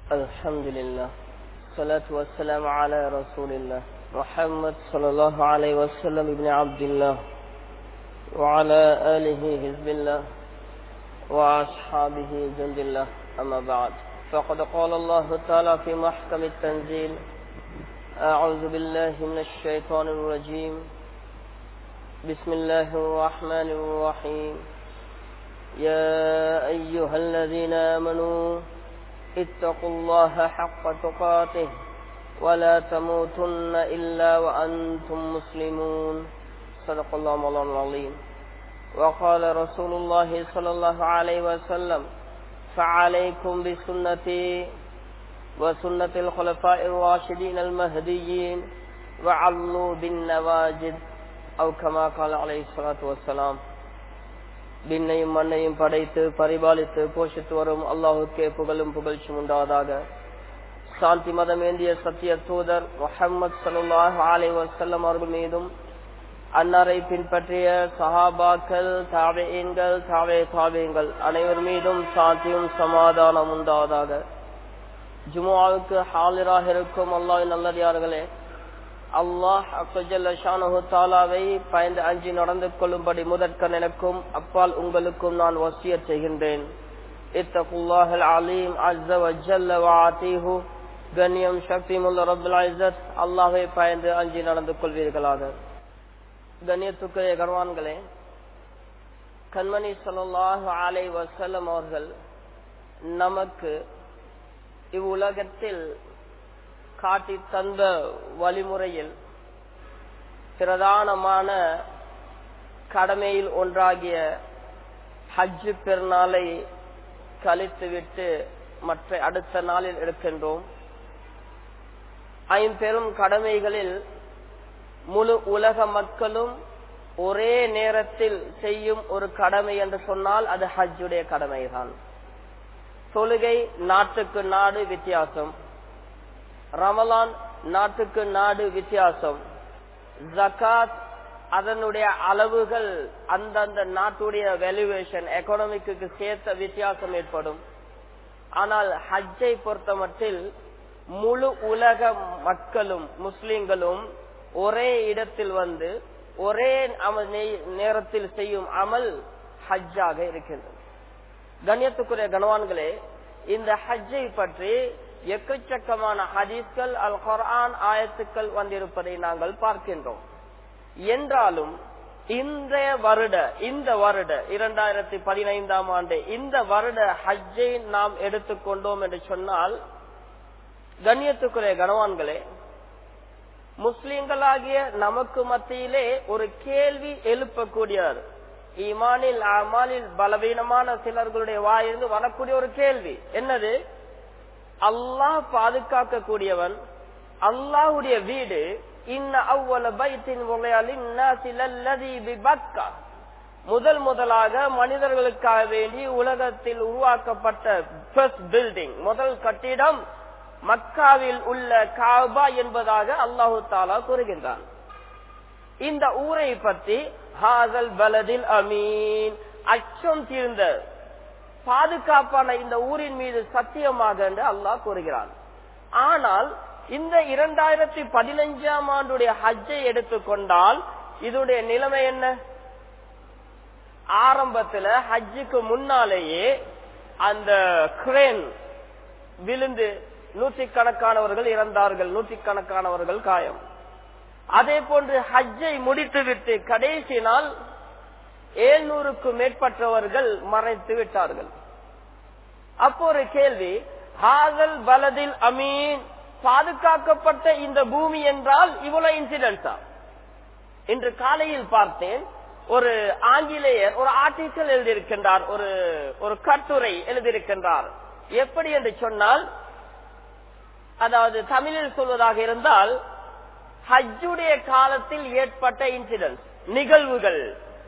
الحمد لله الصلاة والسلام على رسول الله محمد صلى الله عليه وسلم ابن عبد الله وعلى آله حزب الله وأصحابه جند الله أما بعد فقد قال الله تعالى في محكم التنزيل أعوذ بالله من الشيطان الرجيم بسم الله الرحمن الرحيم يا أيها الذين آمنوا اتقوا الله حق تقاته ولا تموتن إلا وأنتم مسلمون صدق الله مولانا العظيم وقال رسول الله صلى الله عليه وسلم فعليكم بسنتي وسنة الخلفاء الراشدين المهديين وعلوا بالنواجد أو كما قال عليه الصلاة والسلام விண்ணையும் மண்ணையும் படைத்து பரிபாலித்து போஷித்து வரும் அல்லாஹுக்கே புகழும் புகழ்ச்சி உண்டாவதாக சாந்தி மதம் ஏந்திய சத்திய தூதர் முகமது சல்லாஹ் ஆலை வசல்லம் அவர்கள் மீதும் அன்னாரை பின்பற்றிய சஹாபாக்கள் தாவேயங்கள் தாவே தாவேயங்கள் அனைவர் மீதும் சாந்தியும் சமாதானம் உண்டாவதாக ஜுமுவாவுக்கு ஹாலிராக இருக்கும் அல்லாஹ் நல்லதார்களே அல்லாஹ் தாலாவை பயந்து அஞ்சி நடந்து கொள்ளும்படி முதற்கன் எனக்கும் அப்பால் உங்களுக்கும் நான் வசிய செய்கின்றேன் கண்ணியம் சக்தி முல்ல ரபுல் அல்லாஹை பயந்து அஞ்சி நடந்து கொள்வீர்களாக கண்ணியத்துக்குரிய கர்வான்களே கண்மணி சொல்லாஹு ஆலை வசல்லம் அவர்கள் நமக்கு இவ்வுலகத்தில் காட்டி தந்த வழிமுறையில் பிரதானமான கடமையில் ஒன்றாகிய ஹஜ்ஜு பெருநாளை கழித்துவிட்டு மற்ற அடுத்த நாளில் எடுக்கின்றோம் ஐம்பெரும் கடமைகளில் முழு உலக மக்களும் ஒரே நேரத்தில் செய்யும் ஒரு கடமை என்று சொன்னால் அது ஹஜ்ஜுடைய கடமைதான் தொழுகை நாட்டுக்கு நாடு வித்தியாசம் ரமலான் நாட்டுக்கு நாடு வித்தியாசம் ஜக்காத் அதனுடைய அளவுகள் அந்தந்த நாட்டுடைய வேல்யூவேஷன் எக்கனாமிக்கு சேர்த்த வித்தியாசம் ஏற்படும் ஆனால் ஹஜ்ஜை பொறுத்த மட்டில் முழு உலக மக்களும் முஸ்லிம்களும் ஒரே இடத்தில் வந்து ஒரே நேரத்தில் செய்யும் அமல் ஹஜ்ஜாக இருக்கின்றது கண்ணியத்துக்குரிய கனவான்களே இந்த ஹஜ்ஜை பற்றி எக்கச்சக்கமான ஹதீஸ்கள் அல் குரான் ஆயத்துக்கள் வந்திருப்பதை நாங்கள் பார்க்கின்றோம் என்றாலும் இன்றைய வருட இந்த வருட இரண்டாயிரத்தி பதினைந்தாம் ஆண்டு இந்த வருட ஹஜ்ஜை நாம் எடுத்துக்கொண்டோம் என்று சொன்னால் கண்ணியத்துக்குரிய கனவான்களே முஸ்லிம்களாகிய நமக்கு மத்தியிலே ஒரு கேள்வி எழுப்பக்கூடியவர் ஈமானில் அமாலில் பலவீனமான சிலர்களுடைய வாயிலிருந்து வரக்கூடிய ஒரு கேள்வி என்னது அல்லாஹ் பாதுகாக்க கூடியவன் அல்லாஹுடைய வீடு இன்ன அவ்வள பைத்தின் முதல் முதலாக மனிதர்களுக்காக வேண்டி உலகத்தில் உருவாக்கப்பட்ட பில்டிங் முதல் கட்டிடம் மக்காவில் உள்ள காபா என்பதாக அல்லாஹு தாலா கூறுகின்றான் இந்த ஊரை பற்றி ஹாசல் பலதில் அமீன் அச்சம் தீர்ந்த பாதுகாப்பான இந்த ஊரின் மீது சத்தியமாக என்று அல்லாஹ் கூறுகிறான் ஆனால் இந்த இரண்டாயிரத்தி பதினஞ்சாம் ஆண்டுடைய ஹஜ்ஜை எடுத்துக்கொண்டால் இதனுடைய நிலைமை என்ன ஆரம்பத்துல ஹஜ்ஜுக்கு முன்னாலேயே அந்த கிரேன் விழுந்து நூற்றுக்கணக்கானவர்கள் இறந்தார்கள் நூற்றுக்கணக்கானவர்கள் காயம் அதே போன்று ஹஜ்ஜை முடித்துவிட்டு கடைசி நாள் ஏழ்நூறுக்கும் மேற்பட்டவர்கள் மறைத்து விட்டார்கள் அப்போ ஒரு கேள்வி ஹாகல் பலதில் அமீன் பாதுகாக்கப்பட்ட இந்த பூமி என்றால் இவ்வளவு இன்சிடென்ட்ஸா இன்று காலையில் பார்த்தேன் ஒரு ஆங்கிலேயர் ஒரு ஆர்டிக்கல் எழுதியிருக்கின்றார் ஒரு ஒரு கட்டுரை எழுதியிருக்கின்றார் எப்படி என்று சொன்னால் அதாவது தமிழில் சொல்வதாக இருந்தால் ஹஜ்ஜுடைய காலத்தில் ஏற்பட்ட இன்சிடென்ட் நிகழ்வுகள்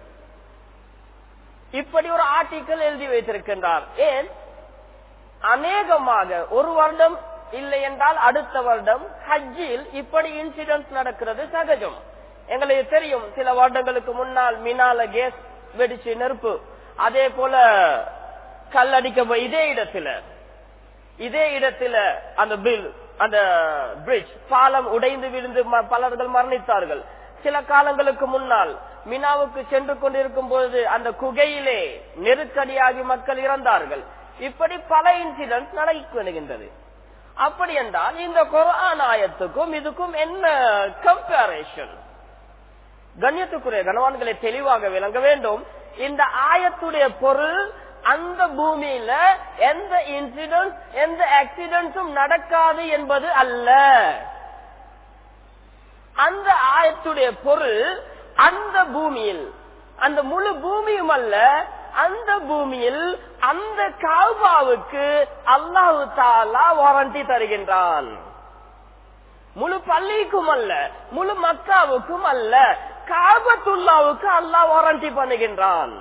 இப்படி ஒரு ஆர்டிக்கல் எழுதி வைத்திருக்கின்றார் ஏன் அநேகமாக ஒரு வருடம் இல்லை என்றால் அடுத்த வருடம் ஹஜ்ஜில் இப்படி இன்சிடென்ட் நடக்கிறது சகஜம் எங்களுக்கு தெரியும் சில வருடங்களுக்கு முன்னால் மினால கேஸ் வெடிச்சு நெருப்பு அதே போல கல்லடிக்க போய் இதே இடத்துல இதே இடத்துல அந்த பில் அந்த பிரிட்ஜ் பாலம் உடைந்து விழுந்து ம- பலர்கள் மரணித்தார்கள் சில காலங்களுக்கு முன்னால் மினாவுக்கு சென்று கொண்டிருக்கும் பொழுது அந்த குகையிலே நெருக்கடியாகி மக்கள் இறந்தார்கள் இப்படி பல இன்சிடென்ட் நடக்கின்றது அப்படி என்றால் இந்த குரான் ஆயத்துக்கும் இதுக்கும் என்ன கம்பேரிஷன் கண்ணியத்துக்குரிய கனவான்களை தெளிவாக விளங்க வேண்டும் இந்த ஆயத்துடைய பொருள் அந்த பூமியில எந்த இன்சிடென்ட் எந்த ஆக்சிடென்ட்ஸும் நடக்காது என்பது அல்ல அந்த ஆயத்துடைய பொருள் அந்த பூமியில் அந்த முழு பூமியும் அல்ல அந்த பூமியில் அந்த காபாவுக்கு அல்லாஹு தாலா வாரண்டி தருகின்றான் முழு பள்ளிக்கும் அல்ல முழு மக்காவுக்கும் அல்ல காபத்துல்லாவுக்கு அல்லாஹ் வாரண்டி பண்ணுகின்றான்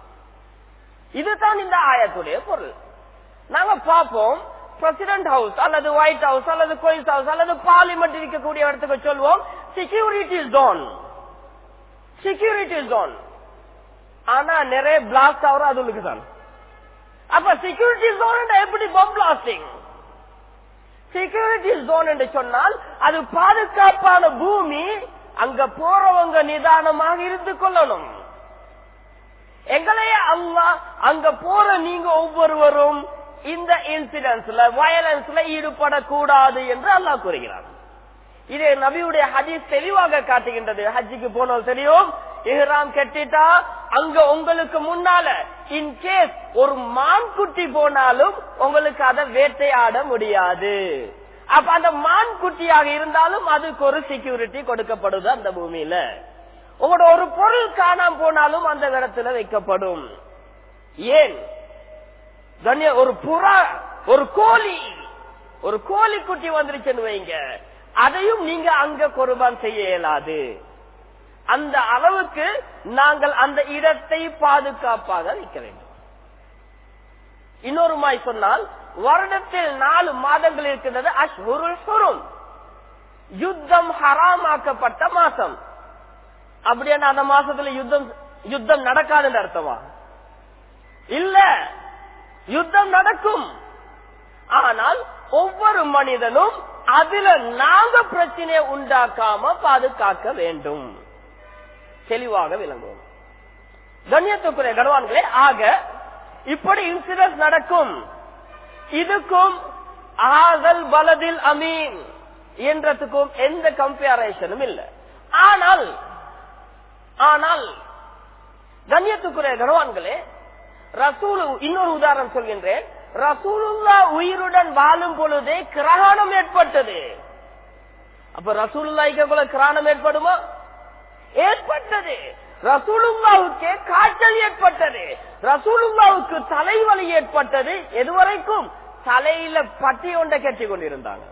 இதுதான் இந்த ஆயத்துடைய பொருள் நாங்க பார்ப்போம் பிரசிடென்ட் ஹவுஸ் அல்லது ஒயிட் ஹவுஸ் அல்லது கோயில்ஸ் ஹவுஸ் அல்லது பார்லிமெண்ட் இருக்கக்கூடிய இடத்துக்கு சொல்வோம் செக்யூரிட்டி ஜோன் செக்யூரிட்டி ஜோன் ஆனா நிறைய பிளாஸ்ட் ஆகுற அதுக்கு தான் அப்ப செக்யூரிட்டி ஜோன் எப்படி பம் பிளாஸ்டிங் செக்யூரிட்டி ஜோன் என்று சொன்னால் அது பாதுகாப்பான பூமி அங்க போறவங்க நிதானமாக இருந்து கொள்ளணும் எங்களையே அல்லா அங்க போற நீங்க ஒவ்வொருவரும் இந்த இன்சிடென்ட்ஸ்ல வயலன்ஸ்ல ஈடுபடக்கூடாது என்று அல்லாஹ் கூறுகிறார் இது நபியுடைய ஹதீஸ் தெளிவாக காட்டுகின்றது ஹஜ்ஜிக்கு போனோம் தெரியும் இஹ்ராம் கட்டிட்டா அங்க உங்களுக்கு முன்னால இன் கேஸ் ஒரு மான் குட்டி போனாலும் உங்களுக்கு அதை வேட்டையாட முடியாது அப்ப அந்த மான் குட்டியாக இருந்தாலும் அதுக்கு ஒரு செக்யூரிட்டி கொடுக்கப்படுது அந்த பூமியில உங்களோட ஒரு பொருள் காணாம போனாலும் அந்த இடத்துல வைக்கப்படும் ஏன் கண்ணிய ஒரு புறா ஒரு கோழி ஒரு கோழி குட்டி வந்துருச்சுன்னு வைங்க அதையும் நீங்க அங்க குர்பான் செய்ய இயலாது அந்த அளவுக்கு நாங்கள் அந்த இடத்தை பாதுகாப்பாக வைக்க வேண்டும் இன்னொரு மாய் சொன்னால் வருடத்தில் நாலு மாதங்கள் இருக்கின்றது அஷ்ஹுருல் ஹுரும் யுத்தம் ஹராமாக்கப்பட்ட மாசம் அப்படியான அந்த மாசத்துல யுத்தம் யுத்தம் நடக்காதுன்னு அர்த்தமா இல்ல யுத்தம் நடக்கும் ஆனால் ஒவ்வொரு மனிதனும் அதுல நாங்க பிரச்சனையை உண்டாக்காம பாதுகாக்க வேண்டும் தெளிவாக விளங்குவோம் கண்ணியத்துக்குரிய கனவான்களே ஆக இப்படி இன்சிடென்ட் நடக்கும் இதுக்கும் ஆதல் பலதில் அமீன் என்றதுக்கும் எந்த கம்பேரேஷனும் இல்லை ஆனால் ஆனால் கண்ணியத்துக்குரிய கனவான்களே ரசூலு இன்னொரு உதாரணம் சொல்கின்றேன் ரசூலுல்லா உயிருடன் வாழும் பொழுதே கிரகணம் ஏற்பட்டது அப்ப ரசூலுல்லாய்க்கு கூட கிரகணம் ஏற்படுமா ஏற்பட்டது ரசூலுல்லாவுக்கே காய்ச்சல் ஏற்பட்டது ரசூலுல்லாவுக்கு தலைவலி ஏற்பட்டது எதுவரைக்கும் தலையில பட்டி ஒன்றை கட்டி கொண்டிருந்தாங்க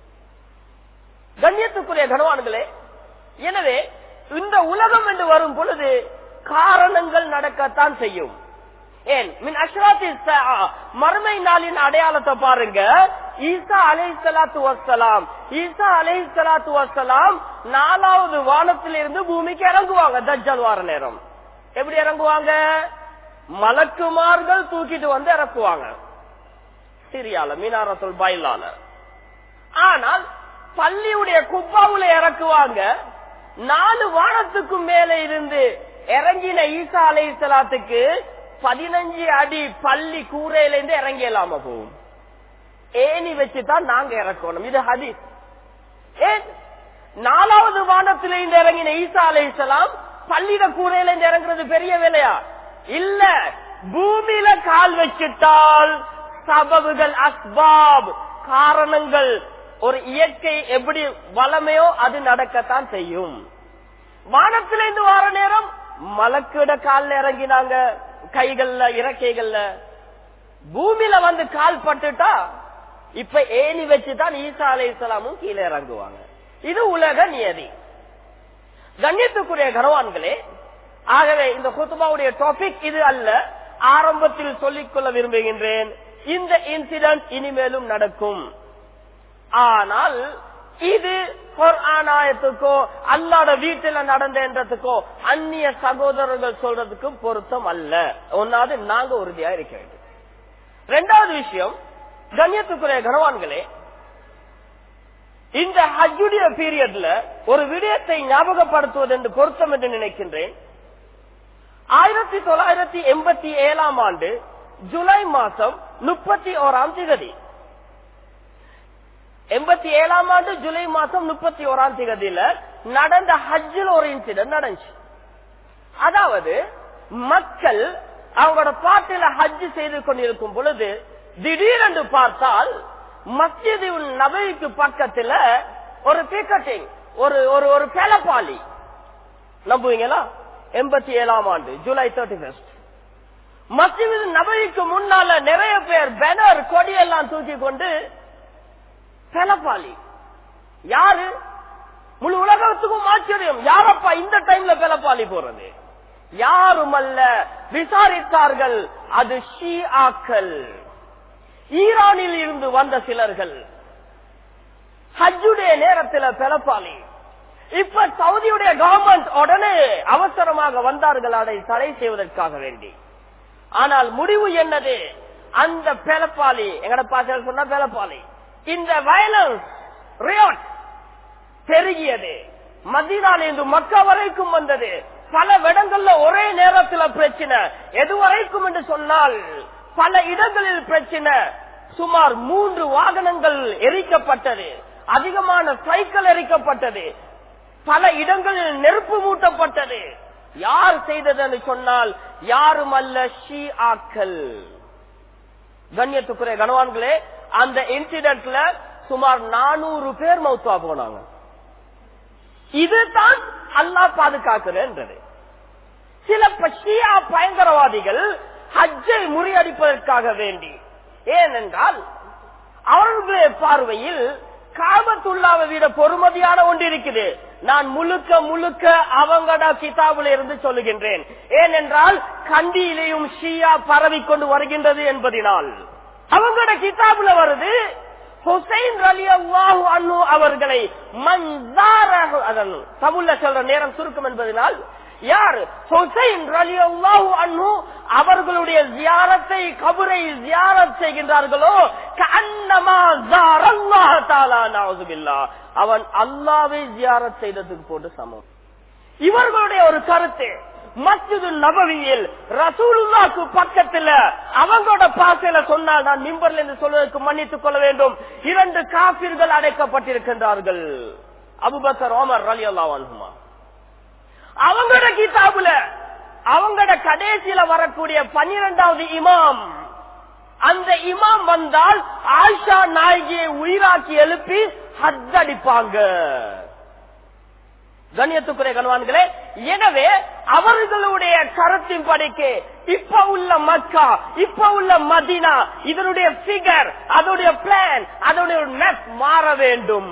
கண்ணியத்துக்குரிய கனவான்களே எனவே இந்த உலகம் என்று வரும் பொழுது காரணங்கள் நடக்கத்தான் செய்யும் ஏன் மின் அஷ்ராத்தி மறுமை நாளின் அடையாளத்தை பாருங்க ஈசா அலை சலாத்து வசலாம் ஈசா அலை சலாத்து வசலாம் நாலாவது வானத்திலிருந்து பூமிக்கு இறங்குவாங்க தஜ்ஜல் வார நேரம் எப்படி இறங்குவாங்க மலக்குமார்கள் தூக்கிட்டு வந்து இறக்குவாங்க சிரியால மீனாரத்துல் பைலால ஆனால் பள்ளியுடைய குப்பாவுல இறக்குவாங்க நாலு வானத்துக்கும் மேல இருந்து இறங்கின ஈசா அலை சலாத்துக்கு பதினஞ்சு அடி பள்ளி கூரையில இருந்து இறங்கியலாம போகும் ஏணி வச்சுதான் நாங்க இறக்கணும் இது ஹதீஸ் ஏன் நாலாவது வானத்தில இருந்து இறங்கின ஈசா அலை இஸ்லாம் பள்ளியில கூரையில இருந்து இறங்குறது பெரிய வேலையா இல்ல பூமியில கால் வச்சுட்டால் சபபுகள் அஸ்பாப் காரணங்கள் ஒரு இயற்கை எப்படி வளமையோ அது நடக்கத்தான் செய்யும் வானத்திலிருந்து வார நேரம் மலக்கிட கால்ல இறங்கினாங்க கைகள்ல இறக்கைகள்ல பூமியில வந்து கால் பட்டுட்டா இப்ப ஏணி வச்சுதான் ஈசா அலை இஸ்லாமும் கீழே இறங்குவாங்க இது உலக நியதி கண்ணியத்துக்குரிய கனவான்களே ஆகவே இந்த குத்துபாவுடைய டாபிக் இது அல்ல ஆரம்பத்தில் சொல்லிக்கொள்ள விரும்புகின்றேன் இந்த இன்சிடென்ட் இனிமேலும் நடக்கும் ஆனால் இது ஆனாயத்துக்கோ அல்லாட வீட்டுல நடந்ததுக்கோ அந்நிய சகோதரர்கள் சொல்றதுக்கும் பொருத்தம் அல்ல ஒன்னாவது நாங்க உறுதியா இருக்க வேண்டும் ரெண்டாவது விஷயம் கண்ணியத்துக்குரிய கனவான்களே இந்த ஹஜ்ஜுடைய பீரியட்ல ஒரு விடயத்தை ஞாபகப்படுத்துவது என்று பொருத்தம் என்று நினைக்கின்றேன் ஆயிரத்தி தொள்ளாயிரத்தி எண்பத்தி ஏழாம் ஆண்டு ஜூலை மாசம் முப்பத்தி ஓராம் திகதி எண்பத்தி ஏழாம் ஆண்டு ஜூலை மாசம் முப்பத்தி ஓராம் திகதியில நடந்த ஹஜ்ஜில் ஒரு இன்சிடென்ட் நடந்துச்சு அதாவது மக்கள் அவங்களோட பாட்டில ஹஜ் செய்து கொண்டிருக்கும் பொழுது திடீரென்று பார்த்தால் மஸ்ஜிது நபைக்கு பக்கத்துல ஒரு பிக்கட்டிங் ஒரு ஒரு ஒரு பெலப்பாலி நம்புவீங்களா எண்பத்தி ஏழாம் ஆண்டு ஜூலை தேர்ட்டி ஃபர்ஸ்ட் மஸ்ஜிது நபைக்கு முன்னால நிறைய பேர் பேனர் கொடியெல்லாம் தூக்கி கொண்டு பெலப்பாலி யாரு முழு உலகத்துக்கும் ஆச்சரியம் யாரப்பா இந்த டைம்ல பெலப்பாலி போறது யாரும் அல்ல விசாரித்தார்கள் அது ஷீஆக்கள் ஈரானில் இருந்து வந்த சிலர்கள் ஹஜ்ஜுடைய நேரத்தில் பெலப்பாளி இப்ப சவுதியுடைய கவர்மெண்ட் உடனே அவசரமாக வந்தார்கள் அதை தடை செய்வதற்காக வேண்டி ஆனால் முடிவு என்னது அந்த பெலப்பாளி எங்கட பாச சொன்ன பெலப்பாளி இந்த வயலன்ஸ் ரியோட் பெருகியது மதினாலிருந்து மக்கா வரைக்கும் வந்தது பல இடங்கள்ல ஒரே நேரத்தில் பிரச்சனை எது வரைக்கும் என்று சொன்னால் பல இடங்களில் பிரச்சனை சுமார் மூன்று வாகனங்கள் எரிக்கப்பட்டது அதிகமான சைக்கிள் எரிக்கப்பட்டது பல இடங்களில் நெருப்பு மூட்டப்பட்டது யார் செய்தது என்று சொன்னால் யாரும் அல்ல ஷீ ஆக்கள் கண்ணியத்துக்குரிய கனவான்களே அந்த இன்சிடென்ட்ல சுமார் நானூறு பேர் மௌத்தா போனாங்க இதுதான் அல்லா பாதுகாக்கிறேன்றது சில பஷியா பயங்கரவாதிகள் ஹஜ்ஜை முறியடிப்பதற்காக வேண்டி ஏனென்றால் அவர்களுடைய பார்வையில் காபத்துள்ளாவை விட பொறுமதியான ஒன்று இருக்குது நான் முழுக்க முழுக்க அவங்கட கிதாபுல இருந்து சொல்லுகின்றேன் ஏனென்றால் கண்டியிலேயும் ஷியா பரவி கொண்டு வருகின்றது என்பதனால் அவங்களோட கிதாபுல வருது ஹுசைன் அலி அல்லாஹு அன்னு அவர்களை மன்சாராக அதன் தமிழ்ல சொல்ற நேரம் சுருக்கம் என்பதனால் யார் ஹுசைன் அலி அல்லாஹு அன்னு அவர்களுடைய ஜியாரத்தை கபரை ஜியாரத் செய்கின்றார்களோ கண்ணமா ஜாரல்லாஹ் தாலா நவுதுபில்லா அவன் அல்லாவை ஜியாரத் செய்ததுக்கு போட்டு சமம் இவர்களுடைய ஒரு கருத்து மஸ்ஜிது நபவியில் ரசூலுல்லாக்கு பக்கத்துல அவங்களோட பாசையில சொன்னால் நான் மிம்பர்ல இருந்து சொல்வதற்கு மன்னித்துக் கொள்ள வேண்டும் இரண்டு காபிர்கள் அடைக்கப்பட்டிருக்கின்றார்கள் அபுபக்கர் ஓமர் அலி அல்லா அவங்களோட கிதாபுல அவங்களோட கடைசியில வரக்கூடிய பன்னிரெண்டாவது இமாம் அந்த இமாம் வந்தால் ஆயிஷா நாயகியை உயிராக்கி எழுப்பி ஹத்தடிப்பாங்க கண்ணியத்துக்குரிய கணவான்களே எனவே அவர்களுடைய கருத்தின் படிக்கு இப்ப உள்ள மக்கா இப்ப உள்ள மதினா இதனுடைய பிகர் அதனுடைய பிளான் அதனுடைய மேப் மாற வேண்டும்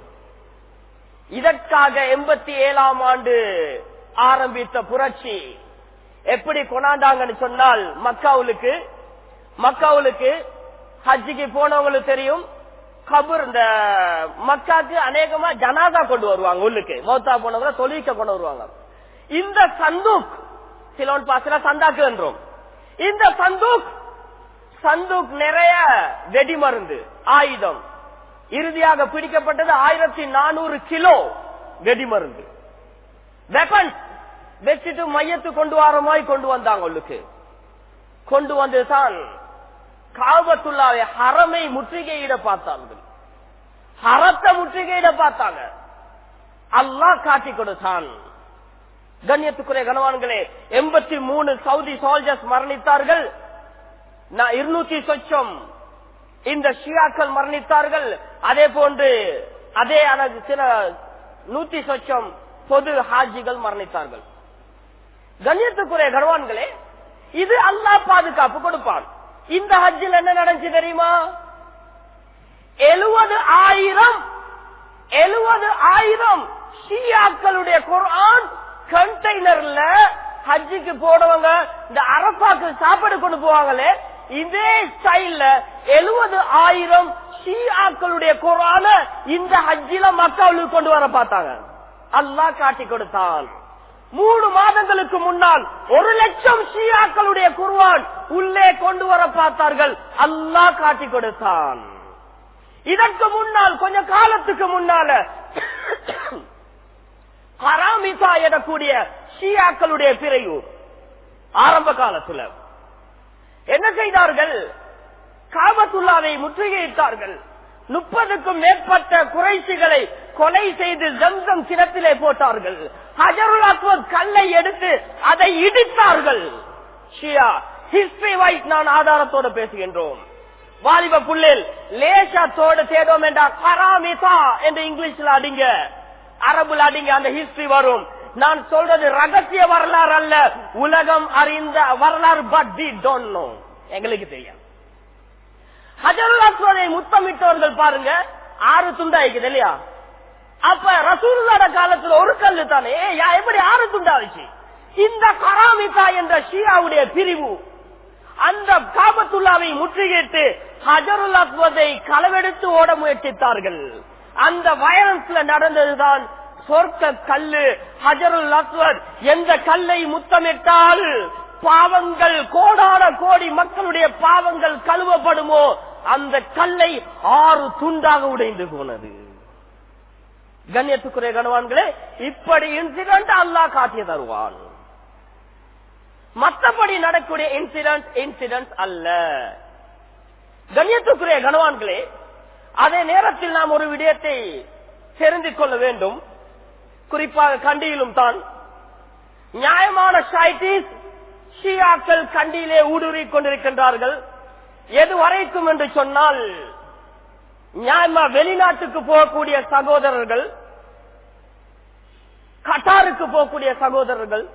இதற்காக எண்பத்தி ஏழாம் ஆண்டு ஆரம்பித்த புரட்சி எப்படி கொண்டாண்டாங்கன்னு சொன்னால் மக்காவுலுக்கு மக்காவுலுக்கு ஹஜ்ஜிக்கு போனவங்களுக்கு தெரியும் கபூர் இந்த மக்காக்கு அநேகமா ஜனாதா கொண்டு வருவாங்க உள்ளுக்கு மௌத்தா போனவங்க தொழிலுக்க கொண்டு வருவாங்க இந்த சந்தூக் சிலோன் பாசல சந்தாக்கு என்றோம் இந்த சந்தூக் சந்தூக் நிறைய வெடி மருந்து ஆயுதம் இறுதியாக பிடிக்கப்பட்டது ஆயிரத்தி நானூறு கிலோ வெடி மருந்து வெப்பன்ஸ் வச்சுட்டு மையத்து கொண்டு வர மாதிரி கொண்டு வந்தாங்க உள்ளுக்கு கொண்டு வந்துதான் காபத்துள்ளாவை ஹரமை முற்றுகையிட பார்த்தார்கள் ஹரத்தை முற்றுகையிட பார்த்தாங்க அல்லாஹ் காட்டி கொடுத்தான் கண்ணியத்துக்குரிய கனவான்களே எண்பத்தி மூணு சவுதி சோல்ஜர்ஸ் மரணித்தார்கள் நான் இருநூத்தி சொச்சம் இந்த ஷியாக்கள் மரணித்தார்கள் அதே போன்று அதே அளவு சில நூத்தி சொச்சம் பொது ஹாஜிகள் மரணித்தார்கள் கண்ணியத்துக்குரிய கனவான்களே இது அல்லாஹ் பாதுகாப்பு கொடுப்பான் இந்த ஹஜ்ஜில் என்ன நடந்துச்சு தெரியுமா எழுபது ஆயிரம் எழுபது ஆயிரம் ஷியாக்களுடைய குரான் கண்டெய்னர்ல ஹஜ்ஜுக்கு போனவங்க இந்த அரப்பாக்கு சாப்பாடு கொண்டு போவாங்களே இதே ஸ்டைல்ல எழுபது ஆயிரம் ஷியாக்களுடைய குரான இந்த ஹஜ்ஜில மக்களுக்கு கொண்டு வர பார்த்தாங்க அல்லாஹ் காட்டி கொடுத்தான் மூணு மாதங்களுக்கு முன்னால் ஒரு லட்சம் ஷியாக்களுடைய குர்வான் உள்ளே கொண்டு வர பார்த்தார்கள் அல்லாஹ் காட்டி கொடுத்தான் இதற்கு முன்னால் கொஞ்ச காலத்துக்கு முன்னால ஹராமிசா எனக்கூடிய ஷியாக்களுடைய பிரிவு ஆரம்ப காலத்துல என்ன செய்தார்கள் காபத்துல்லாவை முற்றுகையிட்டார்கள் முப்பதுக்கும் மேற்பட்ட குறைசிகளை கொலை செய்து ஜம்சம் கிணத்திலே போட்டார்கள் ஹஜருல் அஸ்வத் கல்லை எடுத்து அதை இடித்தார்கள் ஷியா ஹிஸ்டரி வைஸ் நான் ஆதாரத்தோடு பேசுகின்றோம் வாலிப புள்ளில் லேசத்தோடு தேடோம் என்றால் கராமிசா என்று இங்கிலீஷ்ல அடிங்க அரபுல அடிங்க அந்த ஹிஸ்டரி வரும் நான் சொல்றது ரகசிய வரலாறு அல்ல உலகம் அறிந்த வரலாறு பட் வி டோன்ட் நோ எங்களுக்கு தெரியும் ஹஜருல் அஸ்வதை முத்தமிட்டவர்கள் பாருங்க ஆறு துண்டா இருக்குது இல்லையா அப்ப ரசூலுல்லாட காலத்துல ஒரு கல்லு தானே ஏய், யா, எப்படி ஆறு துண்டாச்சு இந்த கராமிசா என்ற ஷியாவுடைய பிரிவு அந்த காபத்துல்லாவை முற்றுகையிட்டு ஹஜருல் அஸ்வதை களவெடுத்து ஓட முயற்சித்தார்கள் அந்த வயலன்ஸ்ல நடந்ததுதான் சொர்க்க கல்லு ஹஜருல் அஸ்வத் எந்த கல்லை முத்தமிட்டால் பாவங்கள் கோடான கோடி மக்களுடைய பாவங்கள் கழுவப்படுமோ அந்த கல்லை ஆறு துண்டாக உடைந்து போனது கண்ணியத்துக்குரிய கணவான்களே இப்படி இன்சிடென்ட் அல்லாஹ் காட்டிய தருவான் மற்றபடி நடக்கூடிய இன்சிடென்ட் இன்சிடென்ட் அல்ல கண்ணியத்துக்குரிய கணவான்களே அதே நேரத்தில் நாம் ஒரு விடயத்தை தெரிந்து கொள்ள வேண்டும் குறிப்பாக கண்டியிலும் தான் நியாயமான சைட்டிஸ் ஷியாக்கள் கண்டியிலே ஊடுருவிக் கொண்டிருக்கின்றார்கள் எது வரைக்கும் என்று சொன்னால் நியாயமா வெளிநாட்டுக்கு போகக்கூடிய சகோதரர்கள் கட்டாருக்கு போகக்கூடிய சகோதரர்கள்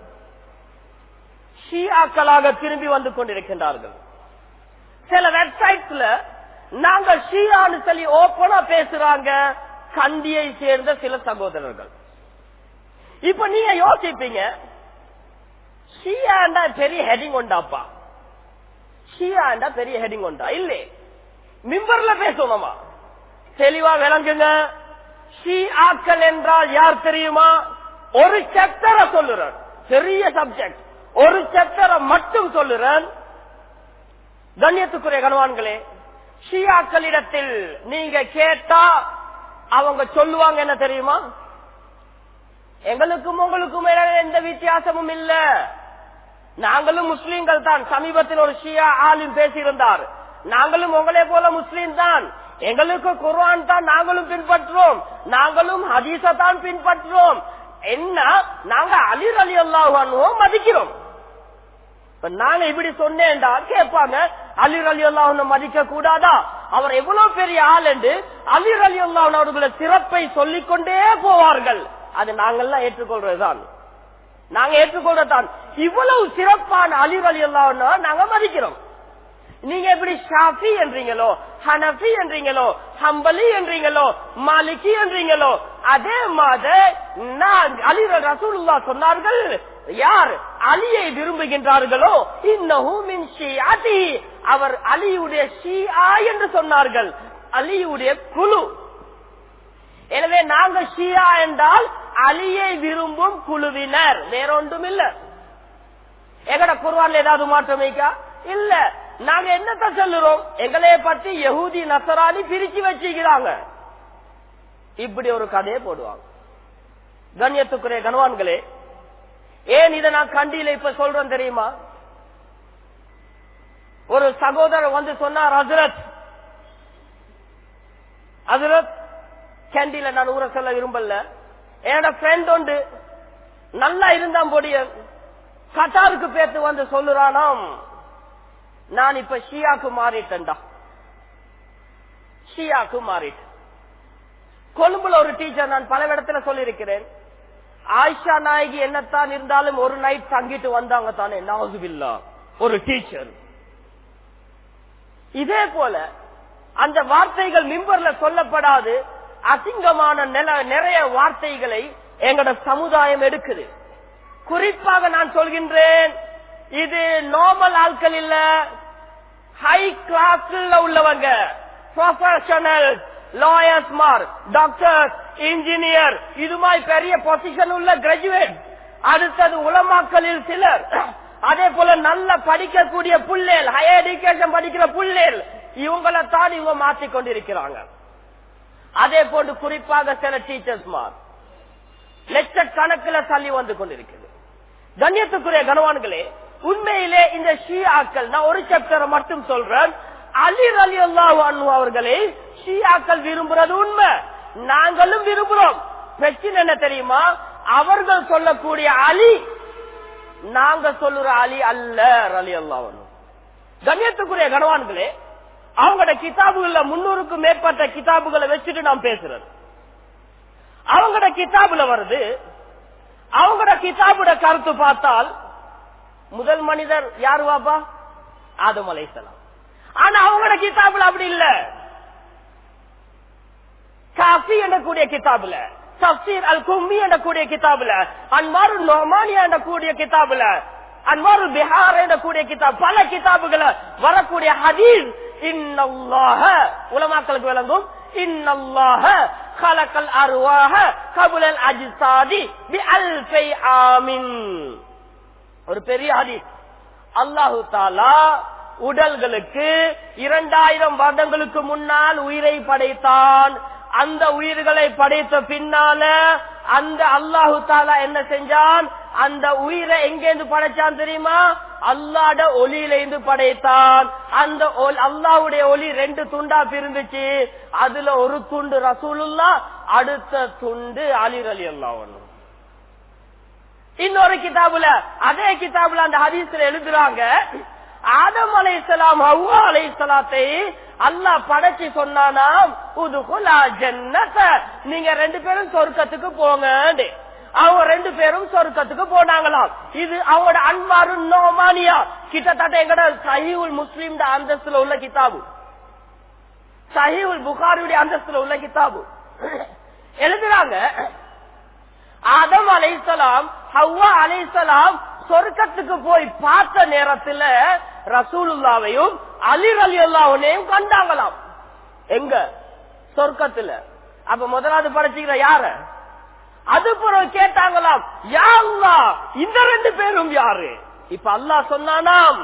ஷியாக்களாக திரும்பி வந்து கொண்டிருக்கின்றார்கள் சில வெப்சைட்ஸ்ல நாங்க ஷியான்னு சொல்லி ஓப்பனா பேசுறாங்க கண்டியை சேர்ந்த சில சகோதரர்கள் இப்ப நீங்க யோசிப்பீங்க ஷியாண்டா பெரிய ஹெடிங் உண்டாப்பா ஷியாண்டா பெரிய ஹெடிங் உண்டா இல்லே மிம்பர்ல பேசணுமா தெளிவா விளங்குங்க ஷி ஆக்கள் என்றால் யார் தெரியுமா ஒரு சாப்டரை சொல்லுறேன் பெரிய சப்ஜெக்ட் ஒரு சாப்டரை மட்டும் சொல்லுறேன் கண்ணியத்துக்குரிய கணவான்களே ஷியாக்களிடத்தில் நீங்க கேட்டா அவங்க சொல்லுவாங்க என்ன தெரியுமா எங்களுக்கும் உங்களுக்கும் இடையில எந்த வித்தியாசமும் இல்ல நாங்களும் முஸ்லீம்கள் தான் சமீபத்தில் ஒரு ஷியா ஆலிம் பேசியிருந்தார் நாங்களும் உங்களே போல முஸ்லீம் தான் எங்களுக்கு குர்ஆன் தான் நாங்களும் பின்பற்றுவோம் நாங்களும் ஹதீஸ தான் பின்பற்றுவோம் என்ன நாங்க அலிர் அலி அல்லாஹ் மதிக்கிறோம் இப்ப நாங்க இப்படி சொன்னேன்டா கேட்பாங்க அலிர் அலி அல்லாஹ் மதிக்க கூடாதா அவர் எவ்வளவு பெரிய ஆள் என்று அலிர் அலி அல்லாஹ் அவர்களுடைய சிறப்பை சொல்லிக் கொண்டே போவார்கள் அது நாங்கெல்லாம் ஏற்றுக்கொள்றதுதான் நாங்க ஏற்றுக்கொள்றதான் இவ்வளவு சிறப்பான அலிர் அலி அல்லாஹ் நாங்க மதிக்கிறோம் நீங்க எப்படி ஷாஃபி என்றீங்களோ ஹனஃபி என்றீங்களோ ஹம்பலி என்றீங்களோ மாலிகி என்றீங்களோ அதே மாதிரி நான் அலி ரசூலுல்லா சொன்னார்கள் யார் அலியை விரும்புகின்றார்களோ இன்னும் அவர் அலியுடைய ஷியா என்று சொன்னார்கள் அலியுடைய குழு எனவே நாங்க ஷியா என்றால் அலியை விரும்பும் குழுவினர் வேற ஒன்றும் இல்ல எங்கட குர்வான்ல ஏதாவது மாற்றம் வைக்கா இல்ல நாங்க என்னத்த சொல்லுறோம் எங்களைய பற்றி யகூதி நசராணி பிரிச்சு வச்சுக்கிறாங்க இப்படி ஒரு கதையை போடுவாங்க கண்ணியத்துக்குரிய கணவான்களே ஏன் இதை நான் கண்டியில இப்ப சொல்றேன் தெரியுமா ஒரு சகோதரர் வந்து சொன்னார் ஹசரத் ஹசரத் கேண்டில நான் ஊரை சொல்ல விரும்பல என்னோட ஃப்ரெண்ட் உண்டு நல்லா இருந்தான் பொடிய கட்டாருக்கு பேத்து வந்து சொல்லுறானாம் நான் இப்ப ஷியாக்கு மாறிட்டேன்டா ஷியாக்கு மாறிட்டேன் கொழும்புல ஒரு டீச்சர் நான் பல இடத்துல சொல்லியிருக்கிறேன் ஆயிஷா நாயகி என்னத்தான் இருந்தாலும் ஒரு நைட் தங்கிட்டு வந்தாங்க தானே நாசுபில்லா ஒரு டீச்சர் இதே போல அந்த வார்த்தைகள் மிம்பர்ல சொல்லப்படாது அசிங்கமான நில நிறைய வார்த்தைகளை எங்கட சமுதாயம் எடுக்குது குறிப்பாக நான் சொல்கின்றேன் இது நார்மல் ஆட்கள் இல்ல ஹை கிளாஸ்ல உள்ளவங்க ப்ரொஃபஷனல் லாயர்ஸ் மார் டாக்டர் இன்ஜினியர் இது மாதிரி பெரிய பொசிஷன் உள்ள கிராஜுவேட் அடுத்தது உலமாக்களில் சிலர் அதே போல நல்ல படிக்கக்கூடிய புள்ளேல் ஹையர் எஜுகேஷன் படிக்கிற புள்ளேல் இவங்களை தான் இவங்க மாற்றிக் கொண்டிருக்கிறாங்க அதே போன்று குறிப்பாக சில டீச்சர்ஸ் மார் லட்சக்கணக்கில் தள்ளி வந்து கொண்டிருக்கிறது கண்ணியத்துக்குரிய கனவான்களே உண்மையிலே இந்த ஷியாக்கள் நான் ஒரு சாப்டரை மட்டும் சொல்றேன் அலிர் அலி அல்லாஹ் அவர்களை ஷியாக்கள் விரும்புறது உண்மை நாங்களும் விரும்புறோம் பிரச்சனை என்ன தெரியுமா அவர்கள் சொல்லக்கூடிய அலி நாங்க சொல்லுற அலி அல்ல அலி அல்லாஹ் கண்ணியத்துக்குரிய கனவான்களே அவங்களோட கிதாபுகள்ல முன்னூறுக்கும் மேற்பட்ட கிதாபுகளை வச்சுட்டு நாம் பேசுறது அவங்களோட கிதாபுல வருது அவங்களோட கிதாபுட கருத்து பார்த்தால் முதல் மனிதர் யாரு வாப்பா ஆதம் அலைசலாம் ஆனா அவங்களோட கிதாபுல அப்படி இல்ல காஃபி என்ற கிதாபுல தப்சீர் அல் கும்மி என்ற கூடிய கிதாபுல அன்மாரு நொமானியா என்ற கூடிய கிதாபுல அன்மாரு பிஹார் என்ற கூடிய கிதாப் பல கிதாபுகளை வரக்கூடிய ஹதீஸ் இன்னல்லாஹ உலமாக்களுக்கு விளங்கும் இன்னல்லாஹ கலக்கல் அருவாக கபுலல் அஜிசாதி பி அல்ஃபை ஆமின் ஒரு பெரிய ஹதீஸ் அல்லாஹு தாலா உடல்களுக்கு இரண்டாயிரம் வருடங்களுக்கு முன்னால் உயிரை படைத்தான் அந்த உயிர்களை படைத்த பின்னால அந்த அல்லாஹு தாலா என்ன செஞ்சான் அந்த உயிரை எங்கேருந்து படைச்சான் தெரியுமா அல்லாட ஒலியில இருந்து படைத்தான் அந்த அல்லாவுடைய ஒலி ரெண்டு துண்டா பிரிந்துச்சு அதுல ஒரு துண்டு ரசூலுல்லா அடுத்த துண்டு அலிர் அலி அல்லா ஒண்ணு இன்னொரு கிதாபுல அதே கிதாபுல அந்த ஹதீஸ்ல எழுதுறாங்க ஆதம் அலை இஸ்லாம் ஹவ்வா அலை இஸ்லாத்தை அல்லாஹ் படைச்சு சொன்னானாம் உதுகுலா ஜன்னத நீங்க ரெண்டு பேரும் சொர்க்கத்துக்கு போங்க அவங்க ரெண்டு பேரும் சொர்க்கத்துக்கு போனாங்களாம் இது அவங்களோட அன்பாரு நோமானியா கிட்டத்தட்ட எங்கட சஹீவுல் முஸ்லீம் அந்தஸ்துல உள்ள கிதாபு சஹீவுல் புகாரியுடைய அந்தஸ்துல உள்ள கிதாபு எழுதுறாங்க ஆதம் அலைசலாம் ஹவ்வா அலைசலாம் சொர்க்கத்துக்கு போய் பார்த்த நேரத்துல ரசூலுல்லாவையும் அலிர் அலி அல்லாவுனையும் கண்டாங்களாம் எங்க சொர்க்கத்துல அப்ப முதலாவது படைச்சிக்கிற யார அது பிறகு கேட்டாங்களாம் யா அல்லா இந்த ரெண்டு பேரும் யாரு இப்ப அல்லாஹ் சொன்னானாம்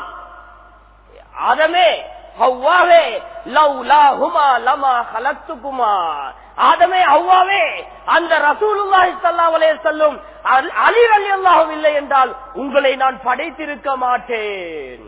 ஆதமே ஹவ்வாவே லவ்லா ஹுமா லமா ஹலத்துக்குமா ஆதமே அவ்வாவே அந்த ரசூலுல்லாஹி ஸல்லல்லாஹு அலைஹி வஸல்லம் அலி ரலியல்லாஹு இல்லை என்றால் உங்களை நான் படைத்திருக்க மாட்டேன்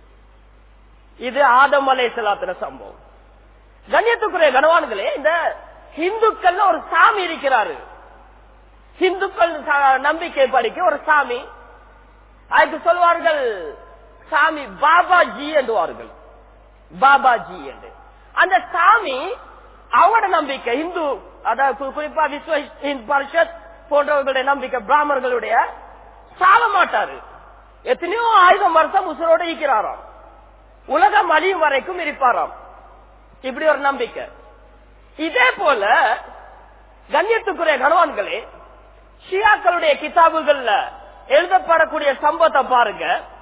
இது ஆதம் அலைஹிஸ்ஸலாத்துல சம்பவம் கண்ணியத்துக்குரிய கனவான்களே இந்த ஹிந்துக்கள்ல ஒரு சாமி இருக்கிறாரு ஹிந்துக்கள் நம்பிக்கை படிக்க ஒரு சாமி அதுக்கு சொல்வார்கள் சாமி பாபாஜி என்றுவார்கள் பாபாஜி என்று அந்த சாமி அவங்களோட நம்பிக்கை இந்து அதாவது குறிப்பா விஸ்வ ஹிந்த் பரிஷத் போன்றவர்களுடைய நம்பிக்கை பிராமணர்களுடைய சால மாட்டாரு எத்தனையோ ஆயிரம் வருஷம் உசுரோட இருக்கிறாராம் உலகம் அழியும் வரைக்கும் இருப்பாராம் இப்படி ஒரு நம்பிக்கை இதே போல கண்ணியத்துக்குரிய கணவான்களே ஷியாக்களுடைய கிதாபுகள்ல எழுதப்படக்கூடிய சம்பவத்தை பாருங்க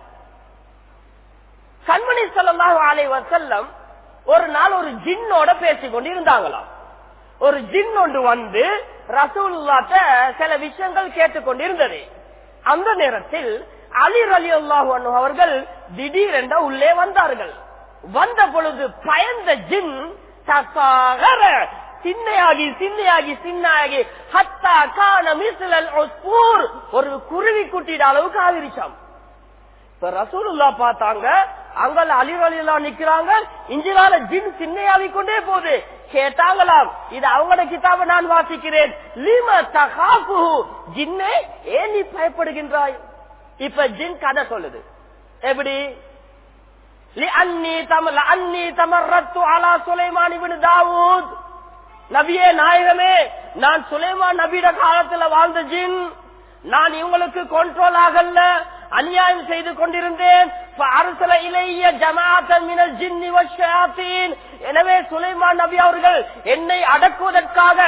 கண்மணி சொல்லலாம் ஆலை வசல்லம் ஒரு நாள் ஒரு ஜின்னோட பேசிக் கொண்டு இருந்தாங்களாம் ஒரு ஜின் ஒன்று வந்து ரசூல்லாட்ட சில விஷயங்கள் கேட்டுக்கொண்டு இருந்தது அந்த நேரத்தில் அலி அலி அல்லாஹு அவர்கள் திடீரென்ற உள்ளே வந்தார்கள் வந்த பொழுது பயந்த ஜின் தசாகர சின்னையாகி சின்னையாகி சின்னாகி ஹத்தா கான மிசிலல் ஒரு குருவி குட்டிட அளவுக்கு ஆவிரிச்சாம் இப்ப ரசூலுல்லா பார்த்தாங்க அங்கல அலிவலிலாம் நிக்கிறாங்க இஞ்சினால ஜின் சின்னையாவி கொண்டே போகுது கேட்டாங்களாம் இது அவங்களோட கிதாப நான் வாசிக்கிறேன் லீம தகாபு ஜின்னே ஏன் நீ பயப்படுகின்றாய் இப்ப ஜின் கதை சொல்லுது எப்படி நபியே நாயகமே நான் சுலைமான் நபியிட காலத்துல வாழ்ந்த ஜின் நான் இவங்களுக்கு கண்ட்ரோல் ஆகல அநியாயம் செய்து கொண்டிருந்தேன் எனவே சுலைமான் நபி அவர்கள் என்னை அடக்குவதற்காக